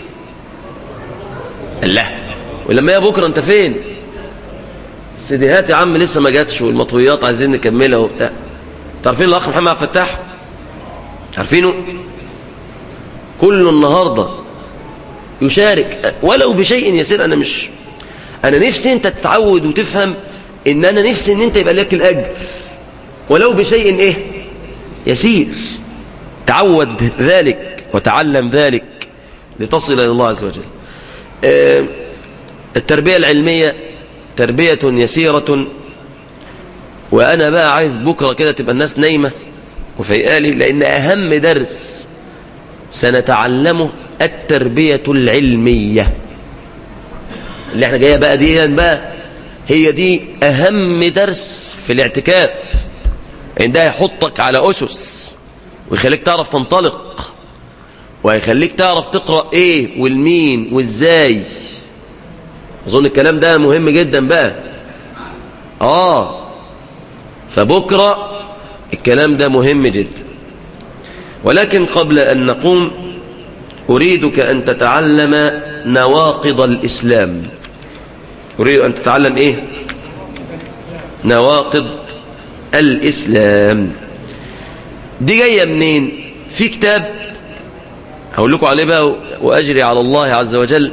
الله ولما هي بكره انت فين السيديهات يا عم لسه ما جاتش والمطويات عايزين نكملها وبتاع تعرفين الاخ محمد عبد الفتاح عارفينه كل النهاردة يشارك ولو بشيء يسير أنا مش أنا نفسي أنت تتعود وتفهم إن أنا نفسي أن أنت يبقى لك الأجر ولو بشيء إيه يسير تعود ذلك وتعلم ذلك لتصل إلى الله عز وجل آه التربية العلمية تربية يسيرة وأنا بقى عايز بكرة كده تبقى الناس نايمة وفيقالي لأن أهم درس سنتعلمه التربية العلمية اللي احنا جاية بقى دي بقى هي دي أهم درس في الاعتكاف عندها يحطك على أسس ويخليك تعرف تنطلق ويخليك تعرف تقرأ ايه والمين والازاي أظن الكلام ده مهم جدا بقى آه فبكرة الكلام ده مهم جدا ولكن قبل أن نقوم أريدك أن تتعلم نواقض الإسلام أريد أن تتعلم إيه نواقض الإسلام دي جاية منين في كتاب هقول لكم عليه بقى وأجري على الله عز وجل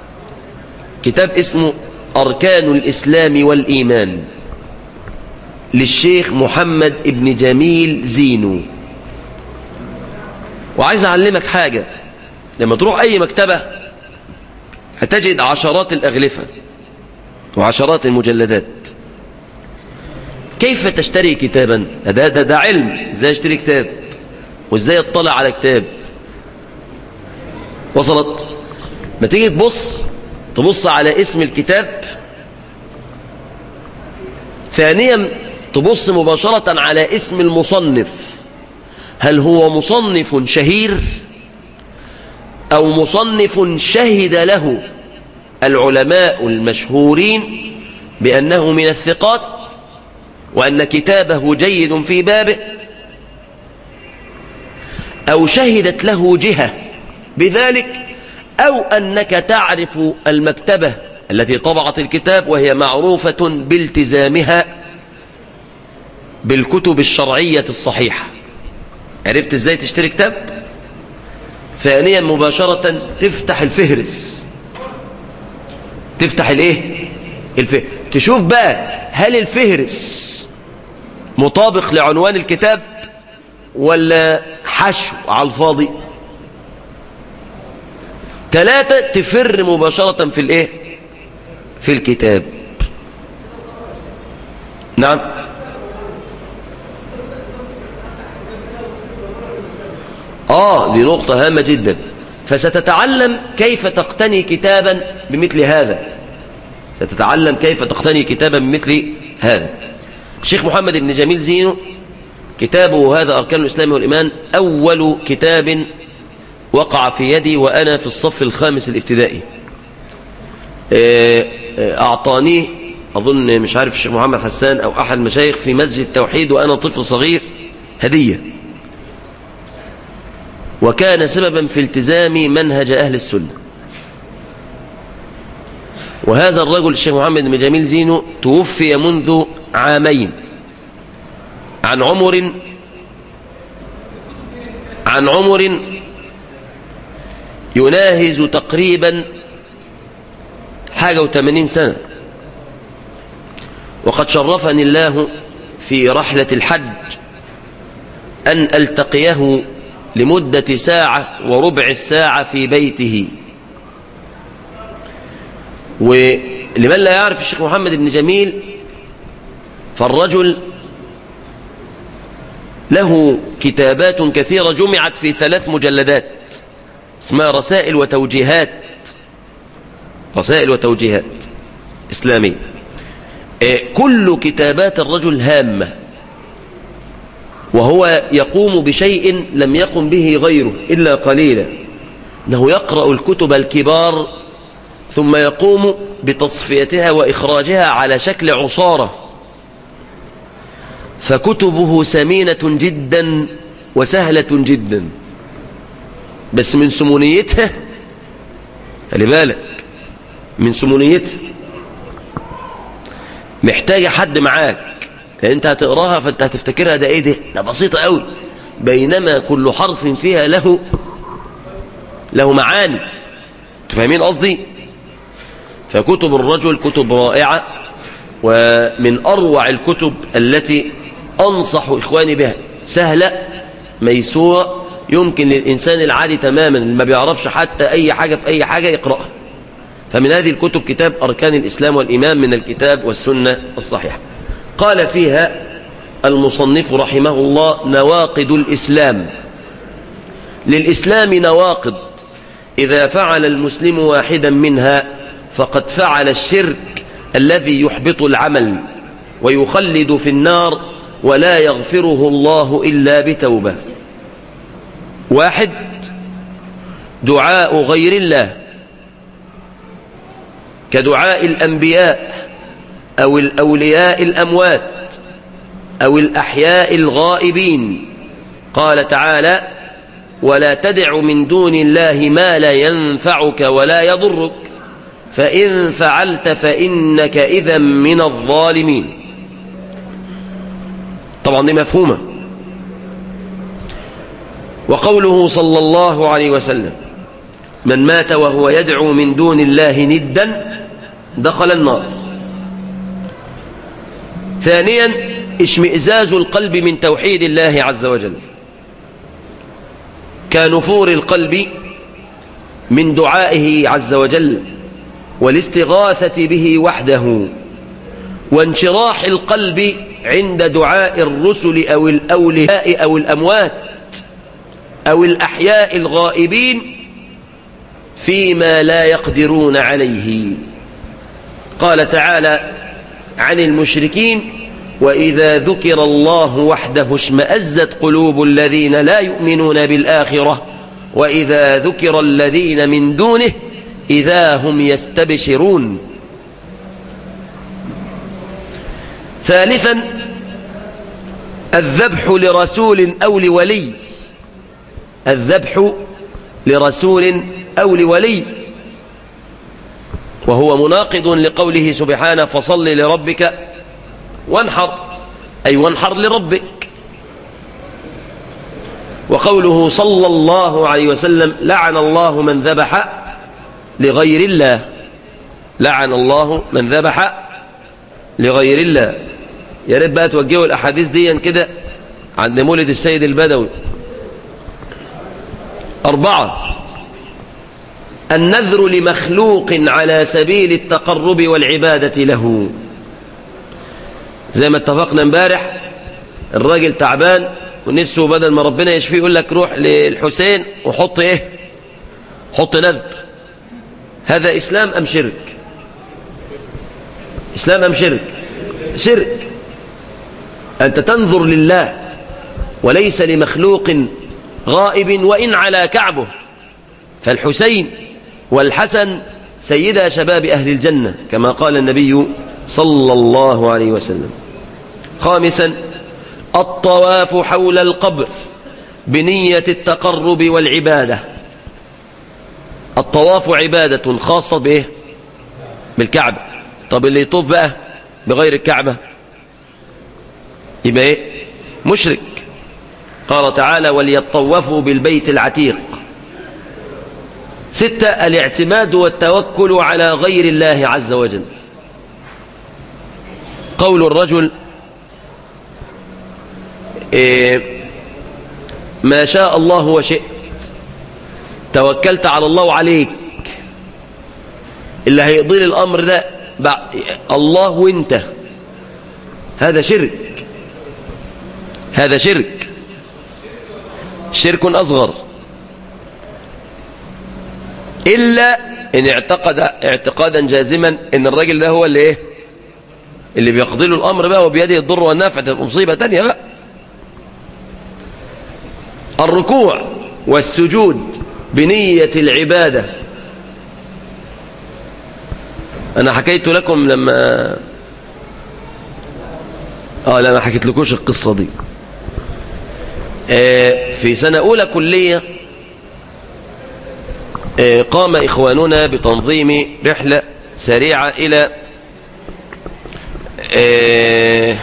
كتاب اسمه أركان الإسلام والإيمان للشيخ محمد ابن جميل زينو وعايز أعلمك حاجة لما تروح أي مكتبة هتجد عشرات الأغلفة وعشرات المجلدات كيف تشتري كتابا ده, ده, ده علم ازاي اشتري كتاب وازاي اطلع على كتاب وصلت ما تيجي تبص تبص على اسم الكتاب ثانيا تبص مباشرة على اسم المصنف هل هو مصنف شهير أو مصنف شهد له العلماء المشهورين بأنه من الثقات وأن كتابه جيد في بابه أو شهدت له جهة بذلك أو أنك تعرف المكتبة التي طبعت الكتاب وهي معروفة بالتزامها بالكتب الشرعية الصحيحة عرفت ازاي تشتري كتاب ثانيا مباشرة تفتح الفهرس تفتح الايه الفهرس تشوف بقى هل الفهرس مطابق لعنوان الكتاب ولا حشو على الفاضي ثلاثة تفر مباشرة في الايه في الكتاب نعم آه دي نقطة هامة جدا فستتعلم كيف تقتني كتابا بمثل هذا ستتعلم كيف تقتني كتابا بمثل هذا الشيخ محمد بن جميل زينو كتابه هذا أركان الإسلام والإيمان أول كتاب وقع في يدي وأنا في الصف الخامس الابتدائي أعطانيه أظن مش عارف الشيخ محمد حسان أو أحد المشايخ في مسجد التوحيد وأنا طفل صغير هدية وكان سببا في التزام منهج أهل السنة وهذا الرجل الشيخ محمد بن جميل زينو توفي منذ عامين عن عمر عن عمر يناهز تقريبا حاجة وثمانين سنة وقد شرفني الله في رحلة الحج أن ألتقيه لمدة ساعة وربع الساعة في بيته ولمن لا يعرف الشيخ محمد بن جميل فالرجل له كتابات كثيرة جمعت في ثلاث مجلدات اسمها رسائل وتوجيهات رسائل وتوجيهات إسلامية كل كتابات الرجل هامة وهو يقوم بشيء لم يقم به غيره إلا قليلا أنه يقرأ الكتب الكبار ثم يقوم بتصفيتها وإخراجها على شكل عصارة فكتبه سمينة جدا وسهلة جدا بس من سمونيتها خلي بالك من سمونيتها محتاجة حد معاك لأن انت هتقراها فانت هتفتكرها ده ايه ده ده بسيطة قوي بينما كل حرف فيها له له معاني تفهمين قصدي فكتب الرجل كتب رائعة ومن أروع الكتب التي أنصح إخواني بها سهلة ميسورة يمكن للإنسان العادي تماما اللي ما بيعرفش حتى أي حاجة في أي حاجة يقرأها فمن هذه الكتب كتاب أركان الإسلام والإيمان من الكتاب والسنة الصحيحة قال فيها المصنف رحمه الله نواقد الإسلام للإسلام نواقض إذا فعل المسلم واحدا منها فقد فعل الشرك الذي يحبط العمل ويخلد في النار ولا يغفره الله إلا بتوبة واحد دعاء غير الله كدعاء الأنبياء أو الأولياء الأموات أو الأحياء الغائبين قال تعالى ولا تدع من دون الله ما لا ينفعك ولا يضرك فإن فعلت فإنك إذا من الظالمين طبعا دي مفهومة وقوله صلى الله عليه وسلم من مات وهو يدعو من دون الله ندا دخل النار ثانيا اشمئزاز القلب من توحيد الله عز وجل كنفور القلب من دعائه عز وجل والاستغاثة به وحده وانشراح القلب عند دعاء الرسل أو الأولياء أو الأموات أو الأحياء الغائبين فيما لا يقدرون عليه قال تعالى عن المشركين وإذا ذكر الله وحده اشمأزت قلوب الذين لا يؤمنون بالآخرة وإذا ذكر الذين من دونه إذا هم يستبشرون ثالثا الذبح لرسول أو لولي الذبح لرسول أو لولي وهو مناقض لقوله سبحانه فصل لربك وانحر أي وانحر لربك وقوله صلى الله عليه وسلم لعن الله من ذبح لغير الله لعن الله من ذبح لغير الله يا ريت بقى توجهوا الاحاديث دي كده عند مولد السيد البدوي أربعة النذر لمخلوق على سبيل التقرب والعبادة له زي ما اتفقنا امبارح الراجل تعبان ونفسه بدل ما ربنا يشفيه يقول لك روح للحسين وحط ايه حط نذر هذا اسلام ام شرك اسلام ام شرك شرك انت تنظر لله وليس لمخلوق غائب وان على كعبه فالحسين والحسن سيدا شباب اهل الجنه كما قال النبي صلى الله عليه وسلم خامسا الطواف حول القبر بنية التقرب والعبادة الطواف عبادة خاصة بإيه بالكعبة طب اللي يطوف بقى بغير الكعبة يبقى إيه مشرك قال تعالى وليطوفوا بالبيت العتيق ستة الاعتماد والتوكل على غير الله عز وجل قول الرجل إيه ما شاء الله وشئت توكلت على الله وعليك اللي هيقضي لي الامر ده الله وانت هذا شرك هذا شرك شرك اصغر الا ان اعتقد اعتقادا جازما ان الراجل ده هو اللي ايه اللي بيقضي له الامر بقى وبيده الضر والنفع تبقى مصيبه ثانيه بقى الركوع والسجود بنية العبادة أنا حكيت لكم لما آه لا ما حكيت لكوش القصة دي آه في سنة أولى كلية آه قام إخواننا بتنظيم رحلة سريعة إلى آه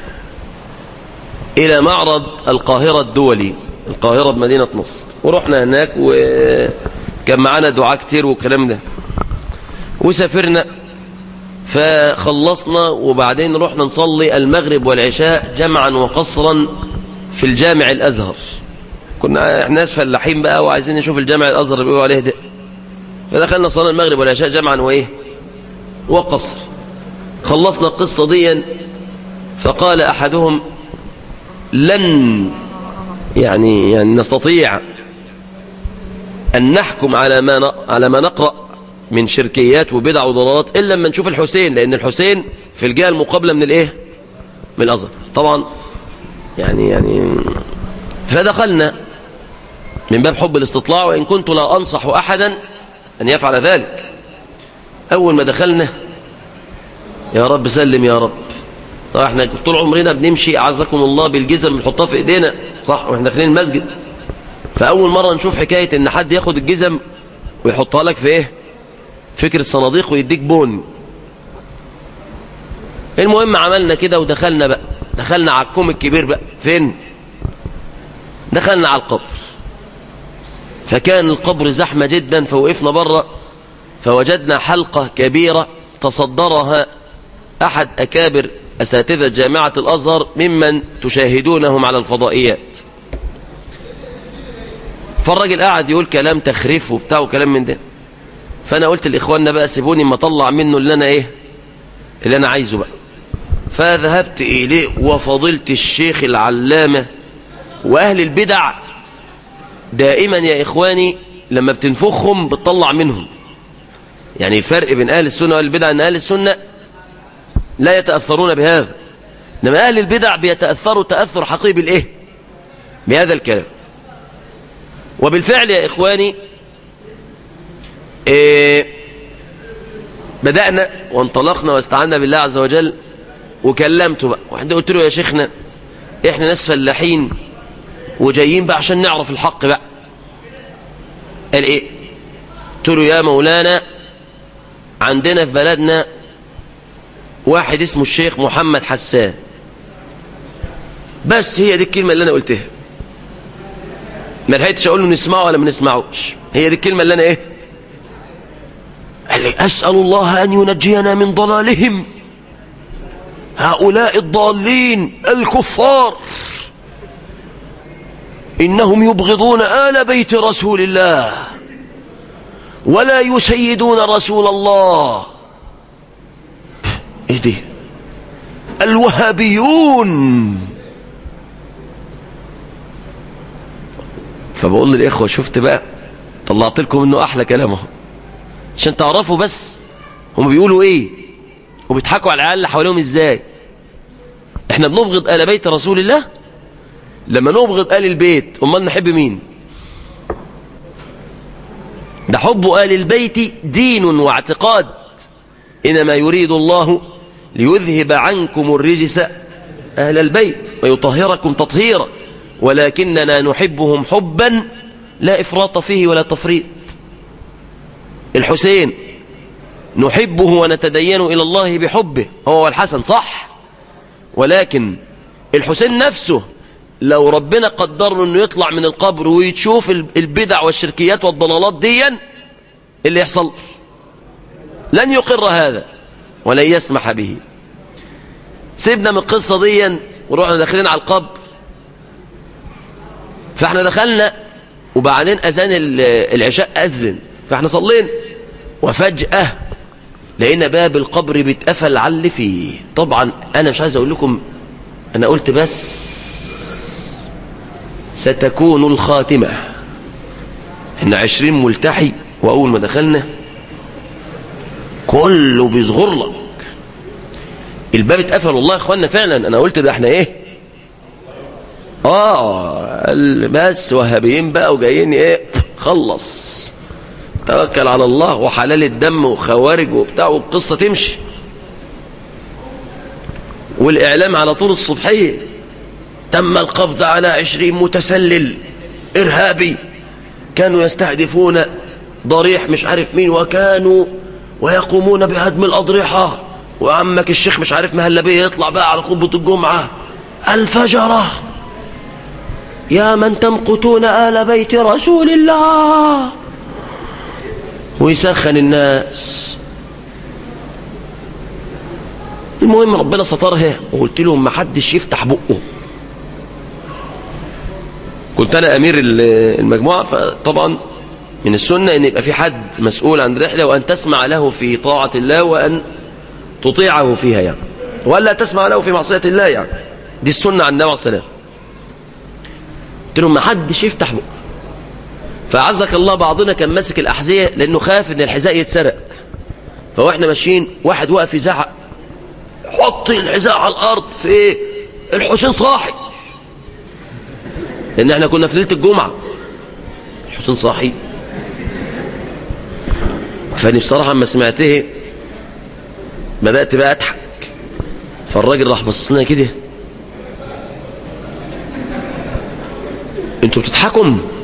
إلى معرض القاهرة الدولي القاهرة بمدينة نصر ورحنا هناك وكان معانا دعاء كتير والكلام ده وسافرنا فخلصنا وبعدين رحنا نصلي المغرب والعشاء جمعا وقصرا في الجامع الأزهر كنا احنا ناس فلاحين بقى وعايزين نشوف الجامع الأزهر اللي بيقولوا عليه ده فدخلنا صلاه المغرب والعشاء جمعا وايه وقصر خلصنا القصة دي فقال أحدهم لن يعني يعني نستطيع أن نحكم على ما على ما نقرأ من شركيات وبدع وضلالات إلا لما نشوف الحسين لأن الحسين في الجهة المقابلة من الإيه؟ من الأزهر طبعا يعني يعني فدخلنا من باب حب الاستطلاع وإن كنت لا أنصح أحدا أن يفعل ذلك أول ما دخلنا يا رب سلم يا رب طبعا احنا طول عمرنا بنمشي اعزكم الله بالجزم بنحطها في ايدينا صح واحنا داخلين المسجد فاول مره نشوف حكايه ان حد ياخد الجزم ويحطها لك في ايه فكره صناديق ويديك بون المهم عملنا كده ودخلنا بقى دخلنا على الكوم الكبير بقى فين دخلنا على القبر فكان القبر زحمه جدا فوقفنا بره فوجدنا حلقه كبيره تصدرها احد اكابر أساتذة جامعة الأزهر ممن تشاهدونهم على الفضائيات فالراجل قاعد يقول كلام تخريف وبتاع وكلام من ده فأنا قلت لإخواننا بقى سيبوني ما أطلع منه اللي أنا إيه اللي أنا عايزه بقى فذهبت إليه وفضيلة الشيخ العلامة وأهل البدع دائما يا إخواني لما بتنفخهم بتطلع منهم يعني الفرق بين أهل السنة وأهل البدع أن أهل السنة لا يتأثرون بهذا إنما أهل البدع بيتأثروا تأثر حقيقي بالإيه بهذا الكلام وبالفعل يا إخواني إيه بدأنا وانطلقنا واستعنا بالله عز وجل وكلمته بقى وعندي قلت له يا شيخنا احنا ناس فلاحين وجايين بقى عشان نعرف الحق بقى قال ايه قلت له يا مولانا عندنا في بلدنا واحد اسمه الشيخ محمد حسان بس هي دي الكلمة اللي انا قلتها ما لحقتش اقول له نسمعه ولا ما نسمعوش هي دي الكلمة اللي انا ايه قال لي اسأل الله ان ينجينا من ضلالهم هؤلاء الضالين الكفار إنهم يبغضون آل بيت رسول الله ولا يسيدون رسول الله ايه دي الوهابيون فبقول للإخوة شفت بقى طلعت لكم انه احلى كلامه عشان تعرفوا بس هم بيقولوا ايه وبيضحكوا على العيال اللي حواليهم ازاي احنا بنبغض آل بيت رسول الله لما نبغض آل البيت امال نحب مين ده حب آل البيت دين واعتقاد إنما يريد الله ليذهب عنكم الرجس أهل البيت ويطهركم تطهيرا ولكننا نحبهم حبا لا إفراط فيه ولا تفريط الحسين نحبه ونتدين إلى الله بحبه هو الحسن صح ولكن الحسين نفسه لو ربنا قدر انه يطلع من القبر ويتشوف البدع والشركيات والضلالات ديا اللي يحصل لن يقر هذا ولن يسمح به سيبنا من القصة ديا ورحنا داخلين على القبر فاحنا دخلنا وبعدين أذان العشاء أذن فاحنا صلينا وفجأة لقينا باب القبر بيتقفل على اللي فيه طبعا أنا مش عايز أقول لكم أنا قلت بس ستكون الخاتمة احنا عشرين ملتحي وأول ما دخلنا كله بيصغر لك الباب اتقفل والله يا اخوانا فعلا انا قلت ده احنا ايه اه بس وهابيين بقى وجايين ايه خلص توكل على الله وحلال الدم وخوارج وبتاع والقصة تمشي والإعلام على طول الصبحية تم القبض على عشرين متسلل إرهابي كانوا يستهدفون ضريح مش عارف مين وكانوا ويقومون بهدم الأضرحة وعمك الشيخ مش عارف مهلبية يطلع بقى على خطبة الجمعة الفجرة يا من تمقتون آل بيت رسول الله ويسخن الناس المهم ربنا سترها وقلت لهم ما حدش يفتح بقه كنت انا امير المجموعه فطبعا من السنه ان يبقى في حد مسؤول عن رحله وان تسمع له في طاعه الله وان تطيعه فيها يعني ولا تسمع له في معصيه الله يعني دي السنه عن النبي عليه الصلاه قلت لهم ما حدش يفتح بقه فعزك الله بعضنا كان ماسك الاحذيه لانه خاف ان الحذاء يتسرق فواحنا ماشيين واحد واقف يزعق حط الحذاء على الارض في ايه الحسين صاحي لان احنا كنا في ليله الجمعه الحسين صاحي فاني بصراحه اما سمعته بدات بقى اضحك فالراجل راح بص لنا كده انتوا بتضحكوا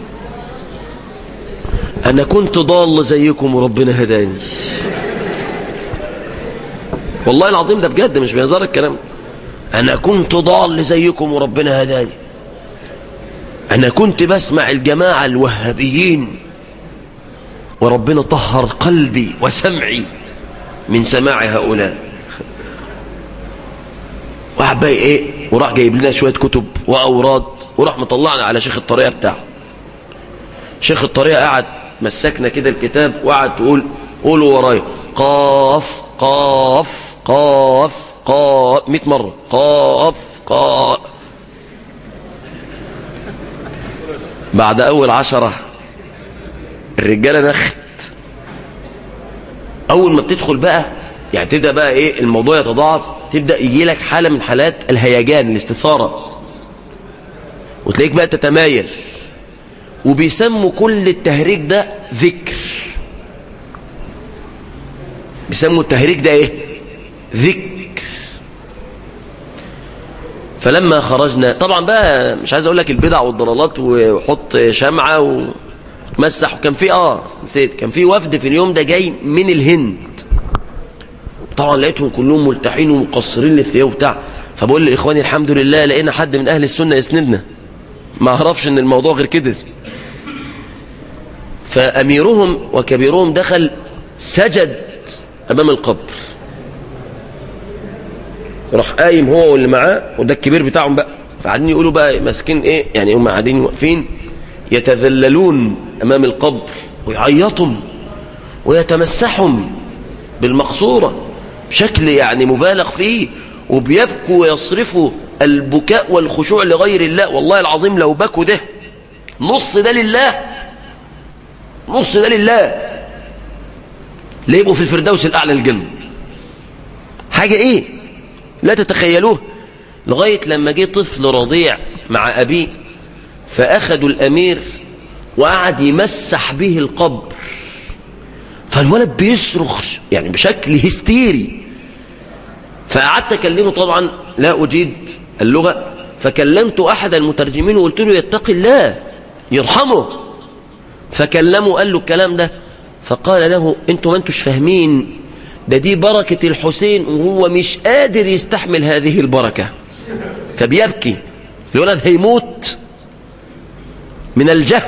انا كنت ضال زيكم وربنا هداني والله العظيم ده بجد مش بيهزر الكلام انا كنت ضال زيكم وربنا هداني انا كنت بسمع الجماعة الوهابيين وربنا طهر قلبي وسمعي من سماع هؤلاء وقعد بقى ايه وراح جايب لنا شويه كتب واوراد وراح مطلعنا على شيخ الطريقه بتاعه شيخ الطريقه قعد مسكنا كده الكتاب وقعد تقول قولوا ورايا قاف قاف قاف قاف 100 مره قاف قاف بعد اول عشرة الرجاله نخت اول ما بتدخل بقى يعني تبدا بقى ايه الموضوع يتضاعف تبدا يجي لك حاله من حالات الهيجان الاستثاره وتلاقيك بقى تتمايل وبيسموا كل التهريج ده ذكر بيسموا التهريج ده ايه ذكر فلما خرجنا طبعا بقى مش عايز اقول لك البدع والضلالات وحط شمعة وتمسح وكان في اه نسيت كان في وفد في اليوم ده جاي من الهند طبعا لقيتهم كلهم ملتحين ومقصرين للثياب وبتاع فبقول لاخواني الحمد لله لقينا حد من اهل السنه يسندنا ما اعرفش ان الموضوع غير كده فاميرهم وكبيرهم دخل سجد امام القبر راح قايم هو واللي معاه وده الكبير بتاعهم بقى فقاعدين يقولوا بقى ماسكين ايه يعني هم قاعدين واقفين يتذللون امام القبر ويعيطهم ويتمسحهم بالمقصوره بشكل يعني مبالغ فيه وبيبكوا ويصرفوا البكاء والخشوع لغير الله والله العظيم لو بكوا ده نص ده لله نص ده لله ليه يبقوا في الفردوس الاعلى الجنه حاجه ايه لا تتخيلوه لغاية لما جه طفل رضيع مع أبيه فأخذوا الأمير وقعد يمسح به القبر فالولد بيصرخ يعني بشكل هستيري فقعدت أكلمه طبعا لا أجيد اللغة فكلمت أحد المترجمين وقلت له يتقي الله يرحمه فكلمه قال له الكلام ده فقال له انتوا ما انتوش فاهمين ده دي بركة الحسين وهو مش قادر يستحمل هذه البركة فبيبكي الولد هيموت من الجهل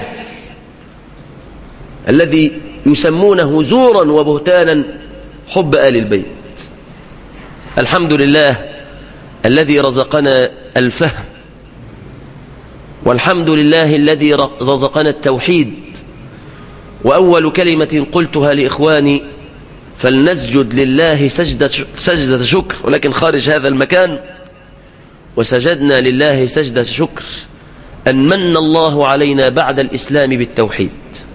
الذي يسمونه زورا وبهتانا حب آل البيت الحمد لله الذي رزقنا الفهم والحمد لله الذي رزقنا التوحيد وأول كلمة قلتها لإخواني فلنسجد لله سجدة, سجدة شكر ولكن خارج هذا المكان وسجدنا لله سجدة شكر أن من الله علينا بعد الإسلام بالتوحيد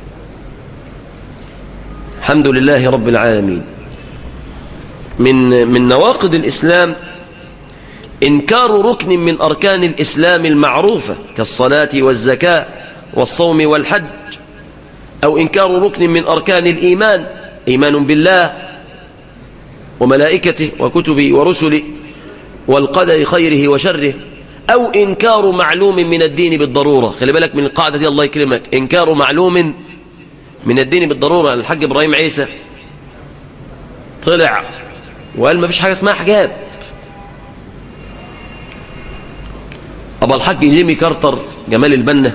الحمد لله رب العالمين من, من نواقض الإسلام إنكار ركن من أركان الإسلام المعروفة كالصلاة والزكاة والصوم والحج أو إنكار ركن من أركان الإيمان إيمان بالله وملائكته وكتبه ورسله والقدر خيره وشره أو إنكار معلوم من الدين بالضرورة خلي بالك من القاعدة دي الله يكرمك إنكار معلوم من الدين بالضرورة الحاج إبراهيم عيسى طلع وقال ما فيش حاجة اسمها حجاب أبا الحاج جيمي كارتر جمال البنا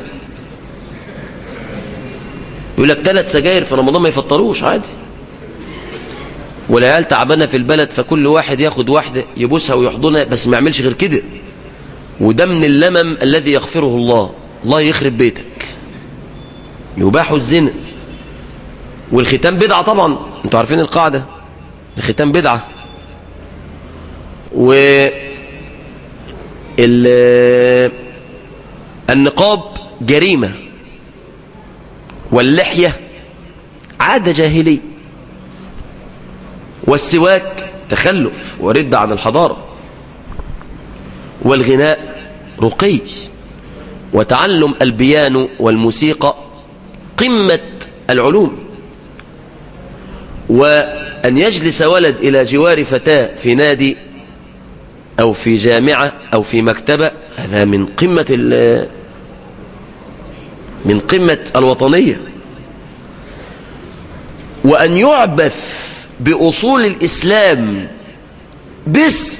يقول لك ثلاث سجاير في رمضان ما يفطروش عادي والعيال تعبانه في البلد فكل واحد ياخد واحده يبوسها ويحضنها بس ما يعملش غير كده وده من اللمم الذي يغفره الله الله يخرب بيتك يباح الزنا والختام بدعه طبعا انتوا عارفين القاعده الختام بدعه و النقاب جريمه واللحيه عاده جاهليه والسواك تخلف ورد عن الحضارة والغناء رقي وتعلم البيانو والموسيقى قمة العلوم وأن يجلس ولد إلى جوار فتاة في نادي أو في جامعة أو في مكتبة هذا من قمة من قمة الوطنية وأن يعبث بأصول الإسلام باسم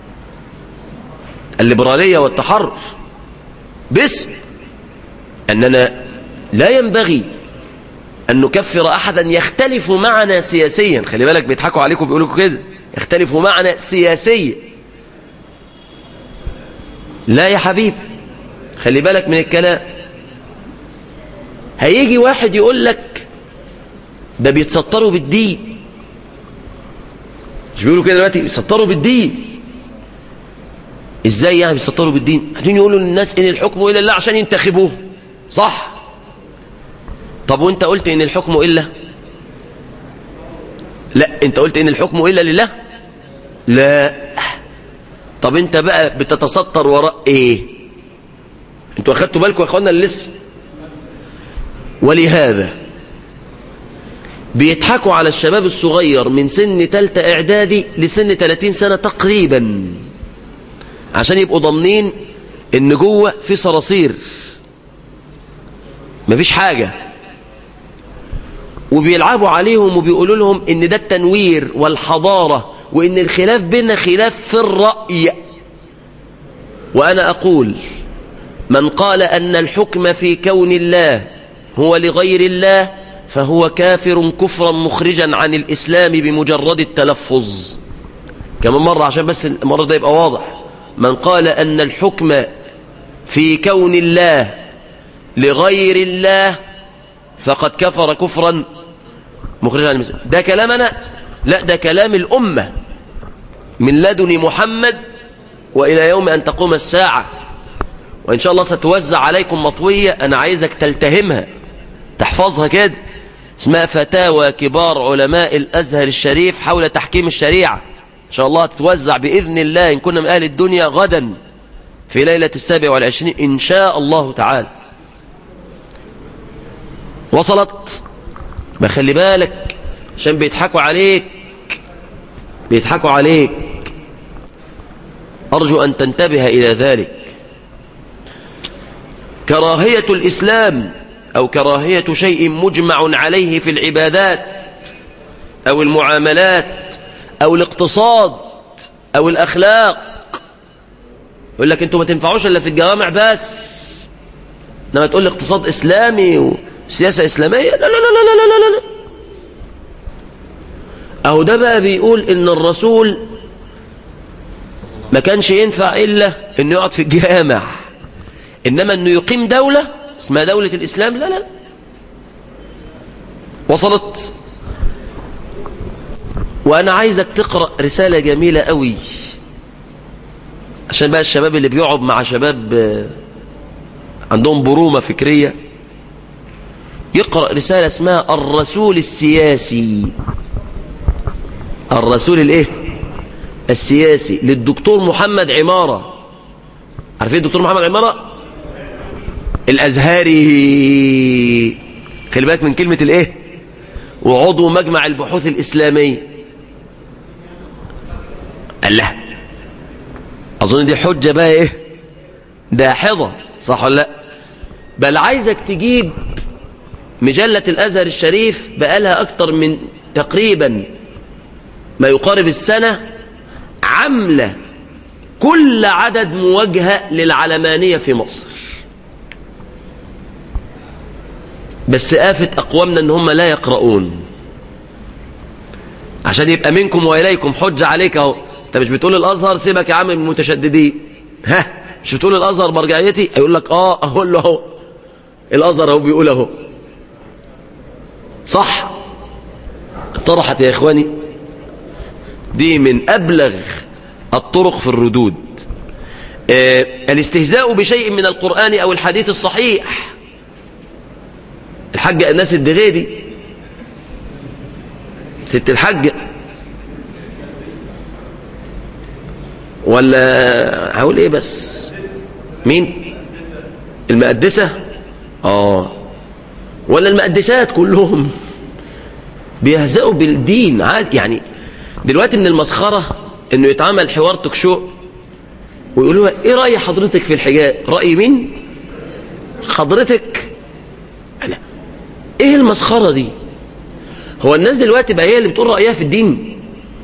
الليبرالية والتحرر باسم أننا لا ينبغي أن نكفر أحدا يختلف معنا سياسيا خلي بالك بيضحكوا عليكم بيقولوا كده يختلف معنا سياسيا لا يا حبيب خلي بالك من الكلام هيجي واحد يقول لك ده بيتسطروا بالدين مش بيقولوا كده دلوقتي بيتسطروا بالدين ازاي يعني بيسطروا بالدين قاعدين يقولوا للناس ان الحكم الا الله عشان ينتخبوه صح طب وانت قلت ان الحكم الا لا انت قلت ان الحكم الا لله لا طب انت بقى بتتسطر وراء ايه انتوا اخدتوا بالكم يا اخوانا اللي لسه ولهذا بيضحكوا على الشباب الصغير من سن تالتة اعدادي لسن 30 سنة تقريبا عشان يبقوا ضامنين ان جوه في صراصير مفيش حاجة وبيلعبوا عليهم وبيقولوا لهم ان ده التنوير والحضارة وان الخلاف بيننا خلاف في الرأي وانا اقول من قال ان الحكم في كون الله هو لغير الله فهو كافر كفرا مخرجا عن الاسلام بمجرد التلفظ كمان مرة عشان بس المرة ده يبقى واضح من قال أن الحكم في كون الله لغير الله فقد كفر كفرا مخرجا عن المسلم ده كلام أنا لا ده كلام الأمة من لدن محمد وإلى يوم أن تقوم الساعة وإن شاء الله ستوزع عليكم مطوية أنا عايزك تلتهمها تحفظها كده اسمها فتاوى كبار علماء الأزهر الشريف حول تحكيم الشريعة إن شاء الله تتوزع بإذن الله إن كنا من أهل الدنيا غدا في ليلة السابع والعشرين إن شاء الله تعالى وصلت ما خلي بالك عشان بيضحكوا عليك بيضحكوا عليك أرجو أن تنتبه إلى ذلك كراهية الإسلام أو كراهية شيء مجمع عليه في العبادات أو المعاملات أو الاقتصاد أو الأخلاق يقول لك أنتوا ما تنفعوش إلا في الجوامع بس إنما تقول لي اقتصاد إسلامي وسياسة إسلامية لا لا لا لا لا لا لا أهو ده بقى بيقول إن الرسول ما كانش ينفع إلا إنه يقعد في الجامع إنما إنه يقيم دولة اسمها دولة الإسلام لا لا وصلت وأنا عايزك تقرأ رسالة جميلة قوي عشان بقى الشباب اللي بيقعد مع شباب عندهم برومة فكرية يقرأ رسالة اسمها الرسول السياسي الرسول الايه السياسي للدكتور محمد عمارة عارفين الدكتور محمد عمارة الأزهري خلي بالك من كلمة الايه وعضو مجمع البحوث الإسلامية الله أظن دي حجة بقى ايه داحضة صح ولا لا بل عايزك تجيب مجلة الأزهر الشريف بقالها أكتر من تقريبا ما يقارب السنة عاملة كل عدد موجهة للعلمانية في مصر بس آفة أقوامنا أن هم لا يقرؤون عشان يبقى منكم وإليكم حجة عليك اهو أنت مش بتقول الأزهر سيبك يا عم من المتشددين ها مش بتقول الأزهر مرجعيتي هيقول لك آه أقول له اهو الأزهر اهو بيقول اهو صح طرحت يا إخواني دي من أبلغ الطرق في الردود آه الاستهزاء بشيء من القرآن أو الحديث الصحيح الحاجة الناس الدغيدي ست الحاجة ولا هقول ايه بس مين المقدسة اه ولا المقدسات كلهم بيهزئوا بالدين عادي يعني دلوقتي من المسخرة انه يتعمل حوار تكشو ويقولوا ايه رأي حضرتك في الحجاب رأي مين حضرتك أنا. ايه المسخرة دي هو الناس دلوقتي بقى هي اللي بتقول رأيها في الدين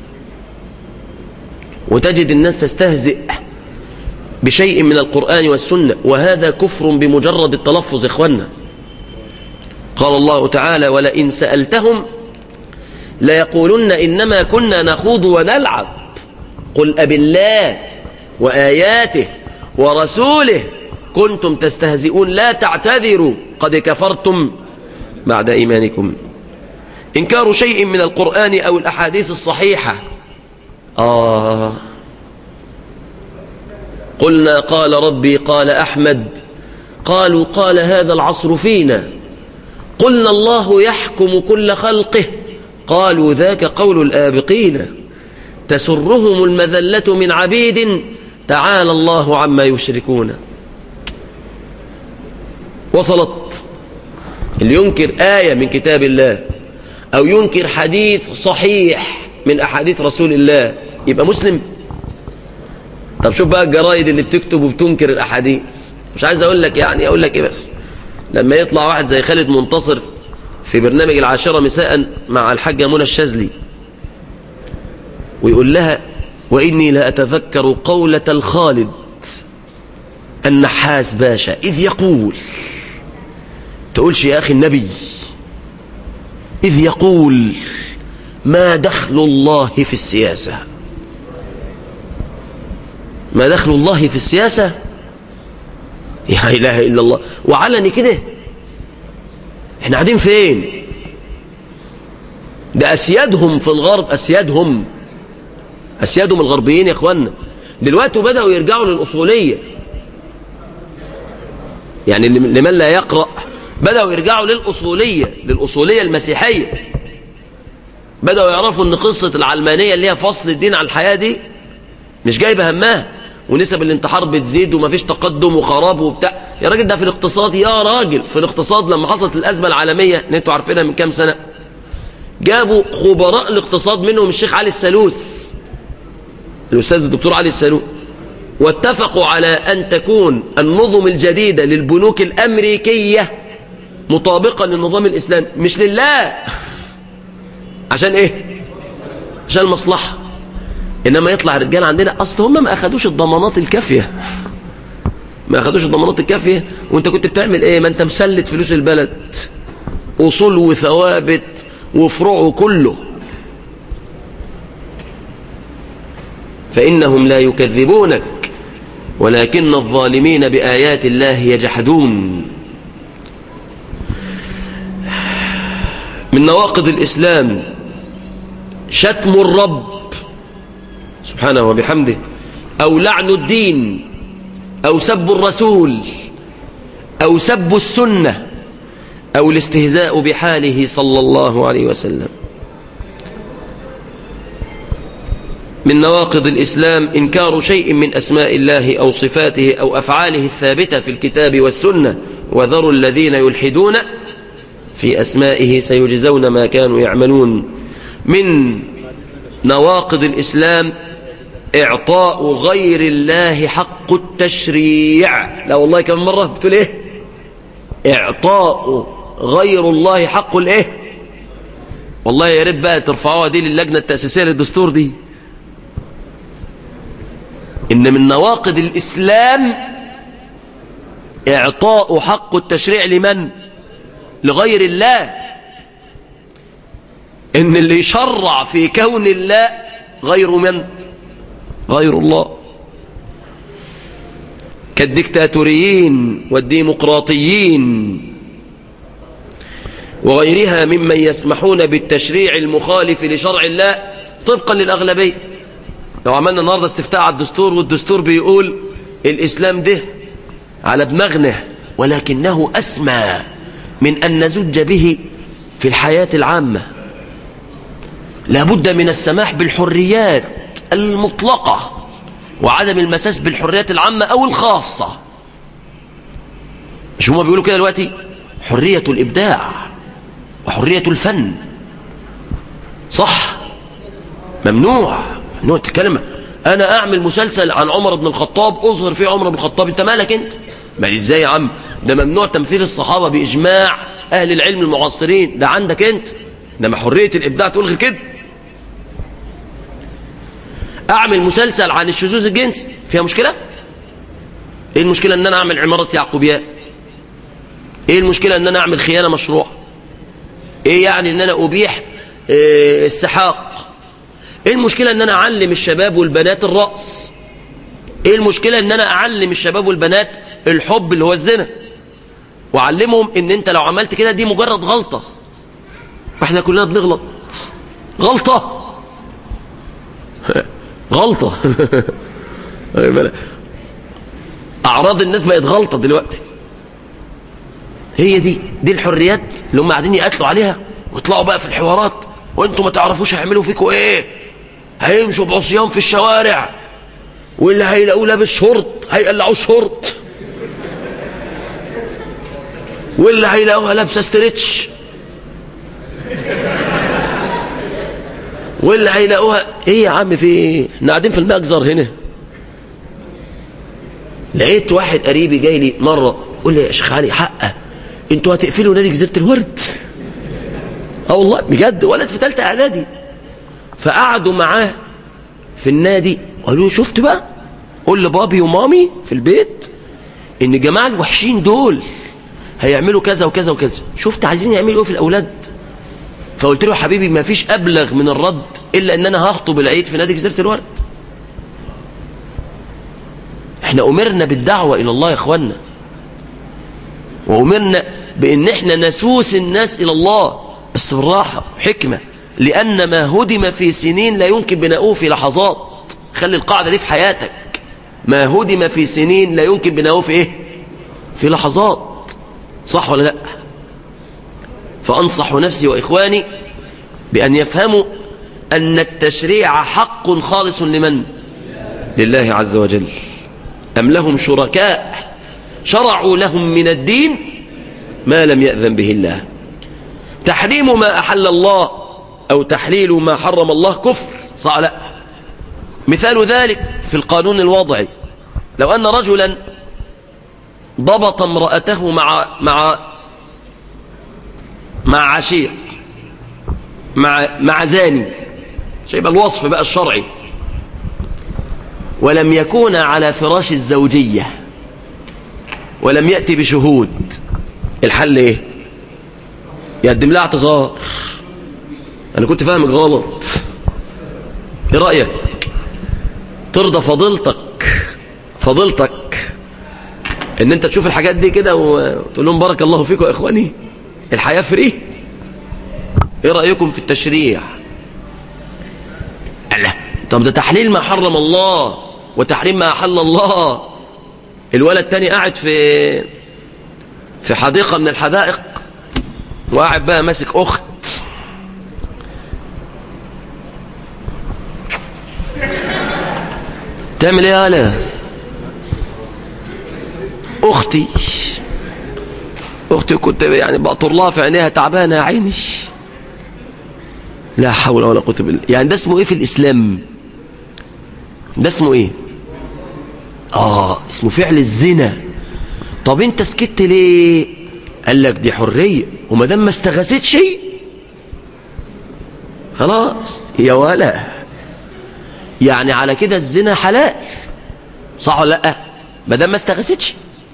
وتجد الناس تستهزئ بشيء من القرآن والسنة وهذا كفر بمجرد التلفظ إخوانا قال الله تعالى ولئن سألتهم ليقولن إنما كنا نخوض ونلعب قل أب الله وآياته ورسوله كنتم تستهزئون لا تعتذروا قد كفرتم بعد إيمانكم إنكار شيء من القرآن أو الأحاديث الصحيحة آه قلنا قال ربي قال أحمد قالوا قال هذا العصر فينا قلنا الله يحكم كل خلقه قالوا ذاك قول الآبقين تسرهم المذلة من عبيد تعالى الله عما يشركون وصلت اللي ينكر آية من كتاب الله أو ينكر حديث صحيح من أحاديث رسول الله يبقى مسلم طب شوف بقى الجرايد اللي بتكتب وبتنكر الأحاديث مش عايز أقول لك يعني أقول لك إيه بس لما يطلع واحد زي خالد منتصر في برنامج العاشرة مساء مع الحاجة منى الشاذلي ويقول لها وإني لا أتذكر قولة الخالد النحاس باشا إذ يقول تقولش يا أخي النبي إذ يقول ما دخل الله في السياسة ما دخل الله في السياسة يا إله إلا الله وعلني كده احنا قاعدين فين ده أسيادهم في الغرب أسيادهم أسيادهم الغربيين يا إخوانا دلوقتي بدأوا يرجعوا للأصولية يعني لمن لا يقرأ بدأوا يرجعوا للأصولية للأصولية المسيحية بدأوا يعرفوا أن قصة العلمانية اللي هي فصل الدين عن الحياة دي مش جايبة همها ونسب الانتحار بتزيد ومفيش تقدم وخراب وبتاع يا راجل ده في الاقتصاد يا راجل في الاقتصاد لما حصلت الأزمة العالمية اللي انتوا عارفينها من كام سنة جابوا خبراء الاقتصاد منهم الشيخ علي السلوس الأستاذ الدكتور علي السلوس واتفقوا على أن تكون النظم الجديدة للبنوك الأمريكية مطابقة للنظام الإسلامي مش لله عشان إيه عشان المصلحة إنما يطلع الرجال عندنا أصل هم ما أخدوش الضمانات الكافية ما أخدوش الضمانات الكافية وانت كنت بتعمل إيه ما انت مسلت فلوس البلد أصول وثوابت وفروع وكله فإنهم لا يكذبونك ولكن الظالمين بآيات الله يجحدون من نواقض الإسلام شتم الرب سبحانه وبحمده أو لعن الدين أو سب الرسول أو سب السنة أو الاستهزاء بحاله صلى الله عليه وسلم من نواقض الإسلام إنكار شيء من أسماء الله أو صفاته أو أفعاله الثابتة في الكتاب والسنة وذروا الذين يلحدون في أسمائه سيجزون ما كانوا يعملون من نواقض الإسلام إعطاء غير الله حق التشريع لا والله كم مرة بتقول إيه إعطاء غير الله حق الإيه والله يا ريت بقى ترفعوها دي للجنة التأسيسية للدستور دي إن من نواقض الإسلام إعطاء حق التشريع لمن لغير الله إن اللي يشرع في كون الله غير من غير الله كالدكتاتوريين والديمقراطيين وغيرها ممن يسمحون بالتشريع المخالف لشرع الله طبقا للأغلبية لو عملنا النهاردة استفتاء على الدستور والدستور بيقول الإسلام ده على دماغنا ولكنه أسمى من أن نزج به في الحياة العامة لابد من السماح بالحريات المطلقة وعدم المساس بالحريات العامة أو الخاصة مش هما بيقولوا كده دلوقتي حرية الإبداع وحرية الفن صح ممنوع ممنوع تتكلم أنا أعمل مسلسل عن عمر بن الخطاب أظهر فيه عمر بن الخطاب أنت مالك أنت مال إزاي يا عم ده ممنوع تمثيل الصحابة بإجماع أهل العلم المعاصرين ده عندك أنت إنما حرية الإبداع تقول غير كده أعمل مسلسل عن الشذوذ الجنسي فيها مشكلة إيه المشكلة أن أنا أعمل عمارة يعقوبيان إيه المشكلة أن أنا أعمل خيانة مشروع إيه يعني أن أنا أبيح إيه السحاق إيه المشكلة أن أنا أعلم الشباب والبنات الرأس ايه المشكلة ان انا اعلم الشباب والبنات الحب اللي هو الزنا واعلمهم ان انت لو عملت كده دي مجرد غلطة واحنا كلنا بنغلط غلطة غلطة اعراض الناس بقت غلطة دلوقتي هي دي دي الحريات اللي هم قاعدين يقتلوا عليها ويطلعوا بقى في الحوارات وانتوا ما تعرفوش هيعملوا فيكم ايه هيمشوا بعصيان في الشوارع واللي هيلاقوه لابس شورت هيقلعوه شورت واللي هيلاقوها لابسه ستريتش واللي هيلاقوها ايه يا عم في ايه احنا قاعدين في المجزر هنا لقيت واحد قريبي جاي لي مره يقول لي يا شيخ علي حقه انتوا هتقفلوا نادي جزيره الورد اه والله بجد ولد في ثالثه اعدادي فقعدوا معاه في النادي قالوا له شفت بقى قول لبابي ومامي في البيت ان الجماعه الوحشين دول هيعملوا كذا وكذا وكذا شفت عايزين يعملوا ايه في الاولاد فقلت له يا حبيبي ما فيش ابلغ من الرد الا ان انا هخطب العيد في نادي جزيره الورد احنا امرنا بالدعوه الى الله يا اخوانا وامرنا بان احنا نسوس الناس الى الله بس بالراحه حكمه لان ما هدم في سنين لا يمكن بناؤه في لحظات خلي القاعده دي في حياتك ما هدم في سنين لا يمكن بناؤه في ايه في لحظات صح ولا لا فانصح نفسي واخواني بان يفهموا ان التشريع حق خالص لمن لله عز وجل ام لهم شركاء شرعوا لهم من الدين ما لم يأذن به الله تحريم ما أحل الله أو تحليل ما حرم الله كفر صح لا مثال ذلك في القانون الوضعي لو أن رجلا ضبط امرأته مع مع مع عشيق مع مع زاني شيء الوصف بقى الشرعي ولم يكون على فراش الزوجية ولم يأتي بشهود الحل ايه يقدم لها اعتذار انا كنت فاهمك غلط ايه رأيك ترضى فضيلتك فضيلتك ان انت تشوف الحاجات دي كده وتقول لهم بارك الله فيكم يا اخواني الحياة فري ايه رأيكم في التشريع الله طب ده تحليل ما حرم الله وتحريم ما أحل الله الولد تاني قاعد في في حديقة من الحدائق وقاعد بقى ماسك أخت تعمل ايه يا هلا اختي اختي كنت يعني بقطر لها في عينيها تعبانه يا عيني لا حول ولا قوه بالله يعني ده اسمه ايه في الاسلام ده اسمه ايه اه اسمه فعل الزنا طب انت سكت ليه قال لك دي حريه وما دام ما استغاثتش خلاص يا ولا يعني على كده الزنا حلال صح ولا لا ما دام ما استغاثتش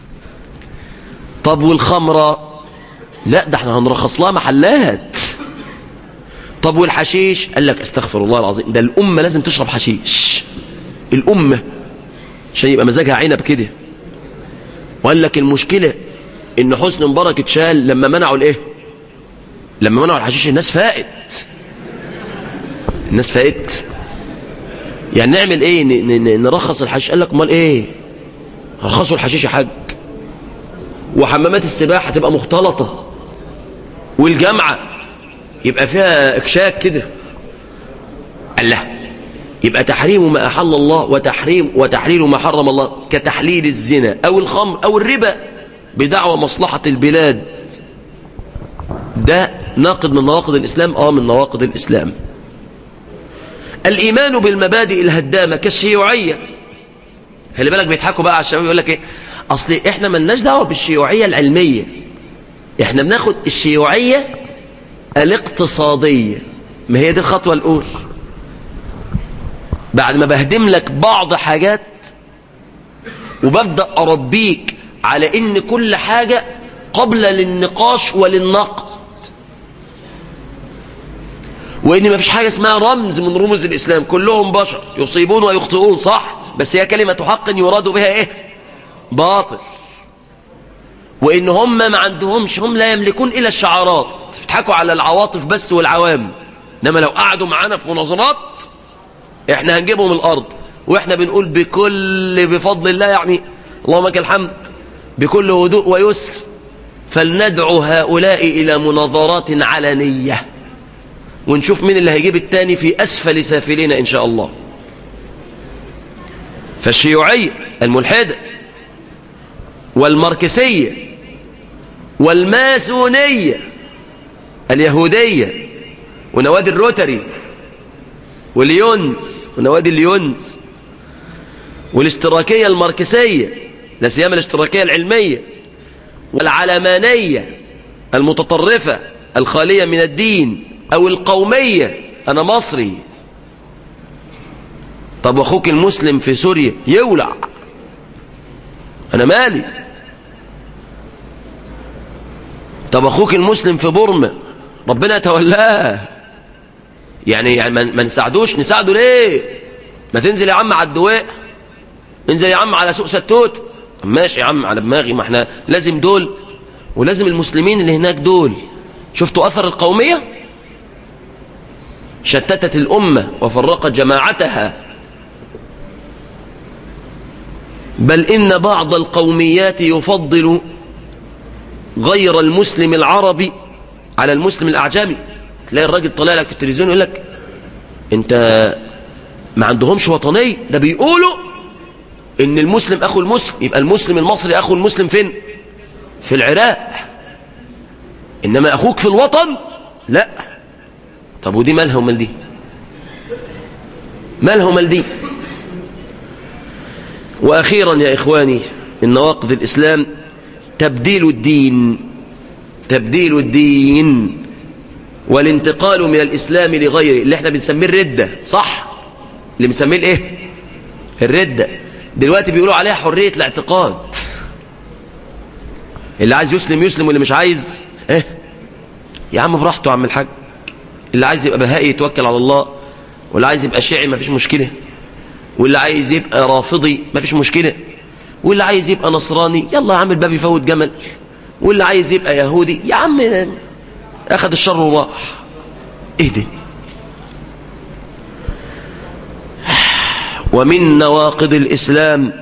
طب والخمره لا ده احنا هنرخص لها محلات طب والحشيش قال لك استغفر الله العظيم ده الامه لازم تشرب حشيش الامه عشان يبقى مزاجها عنب كده وقال لك المشكله ان حسن مبارك اتشال لما منعوا الايه لما منعوا الحشيش الناس فاقت الناس فاقت يعني نعمل ايه ن- ن- نرخص الحشيش قال لك امال ايه رخصوا الحشيش يا حاج وحمامات السباحه هتبقى مختلطه والجامعه يبقى فيها اكشاك كده الله يبقى تحريم ما احل الله وتحريم وتحليل ما حرم الله كتحليل الزنا او الخمر او الربا بدعوى مصلحه البلاد ده ناقض من نواقض الاسلام اه من نواقض الاسلام الايمان بالمبادئ الهدامه كالشيوعيه خلي بالك بيضحكوا بقى على الشباب يقول لك ايه اصل احنا ملناش دعوه بالشيوعيه العلميه احنا بناخد الشيوعيه الاقتصاديه ما هي دي الخطوه الاولى بعد ما بهدم لك بعض حاجات وببدا اربيك على ان كل حاجه قبل للنقاش وللنقد وان ما فيش حاجه اسمها رمز من رموز الاسلام كلهم بشر يصيبون ويخطئون صح حق بس هي كلمة حق يراد بها ايه باطل وان هم ما عندهمش هم لا يملكون الا الشعارات بيضحكوا على العواطف بس والعوام انما لو قعدوا معانا في مناظرات احنا هنجيبهم الارض واحنا بنقول بكل بفضل الله يعني اللهم لك الحمد بكل هدوء ويسر فلندعو هؤلاء الى مناظرات علنيه ونشوف مين اللي هيجيب التاني في اسفل سافلين ان شاء الله فالشيوعيه الملحده والماركسيه والماسونيه اليهوديه ونوادي الروتري واليونز ونوادي اليونز والاشتراكية الماركسية لا سيما الاشتراكية العلمية والعلمانية المتطرفة الخالية من الدين أو القومية أنا مصري طب واخوك المسلم في سوريا يولع أنا مالي طب اخوك المسلم في بورما ربنا يتولاه يعني يعني ما نساعدوش نساعده ليه ما تنزل يا عم على الدواء انزل يا عم على سوق ستوت ماشي يا عم على دماغي ما احنا لازم دول ولازم المسلمين اللي هناك دول شفتوا أثر القومية شتتت الأمة وفرقت جماعتها بل إن بعض القوميات يفضل غير المسلم العربي على المسلم الأعجمي تلاقي الراجل طالع لك في التلفزيون يقول لك انت ما عندهمش وطنية ده بيقولوا ان المسلم اخو المسلم يبقى المسلم المصري اخو المسلم فين في العراق انما اخوك في الوطن لا طب ودي مالها ومال دي مالها ومال دي واخيرا يا اخواني من نواقض الاسلام تبديل الدين تبديل الدين والانتقال من الإسلام لغيره اللي احنا بنسميه الردة صح اللي بنسميه الايه الردة دلوقتي بيقولوا عليها حرية الاعتقاد اللي عايز يسلم يسلم واللي مش عايز ايه يا عم براحته يا عم الحاج اللي عايز يبقى بهائي يتوكل على الله واللي عايز يبقى شيعي مفيش مشكلة واللي عايز يبقى رافضي مفيش مشكلة واللي عايز يبقى نصراني يلا يا عم الباب يفوت جمل واللي عايز يبقى يهودي يا عم أخذ الشر وراح إيه ده ومن نواقض الإسلام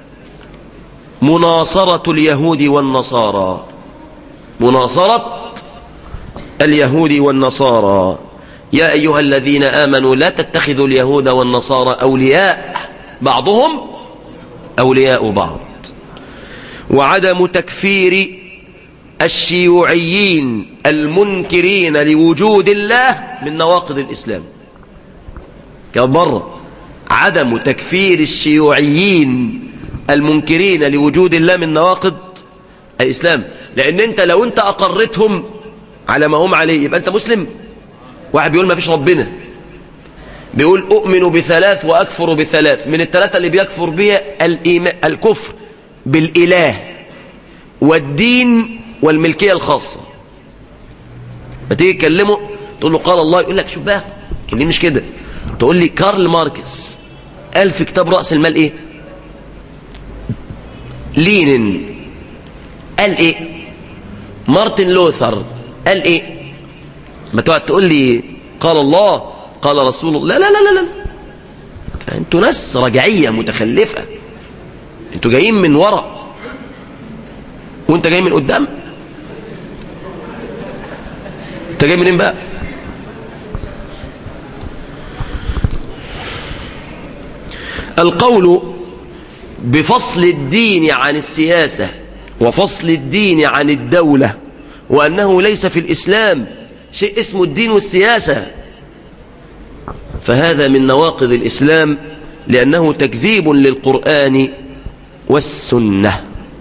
مناصرة اليهود والنصارى مناصرة اليهود والنصارى يا أيها الذين آمنوا لا تتخذوا اليهود والنصارى أولياء بعضهم أولياء بعض وعدم تكفير الشيوعيين المنكرين لوجود الله من نواقض الإسلام كم مرة عدم تكفير الشيوعيين المنكرين لوجود الله من نواقض الإسلام لأن أنت لو أنت أقرتهم على ما هم عليه يبقى أنت مسلم واحد بيقول ما فيش ربنا بيقول أؤمن بثلاث وأكفر بثلاث من الثلاثة اللي بيكفر بها الكفر بالإله والدين والملكية الخاصة ما تيجي تكلمه تقول له قال الله يقول لك شوف بقى كلمني مش كده تقول لي كارل ماركس قال في كتاب رأس المال ايه لينين قال ايه مارتن لوثر قال ايه ما تقعد تقول لي قال الله قال رسول الله لا لا لا لا لا انتوا ناس رجعية متخلفة انتوا جايين من ورا وانت جاي من قدام انت جاي منين بقى القول بفصل الدين عن السياسة وفصل الدين عن الدولة وأنه ليس في الإسلام شيء اسمه الدين والسياسة فهذا من نواقض الإسلام لأنه تكذيب للقرآن والسنة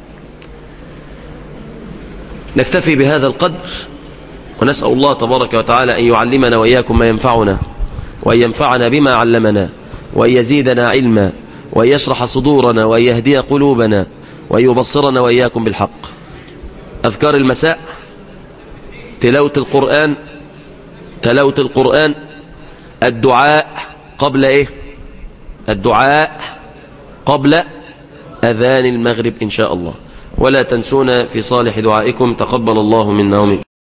نكتفي بهذا القدر ونسأل الله تبارك وتعالى أن يعلمنا وإياكم ما ينفعنا وأن ينفعنا بما علمنا وأن يزيدنا علما وأن يشرح صدورنا وأن يهدي قلوبنا وأن يبصرنا وإياكم بالحق أذكار المساء تلاوة القرآن تلاوة القرآن الدعاء قبل إيه الدعاء قبل أذان المغرب إن شاء الله ولا تنسونا في صالح دعائكم تقبل الله منا ومنكم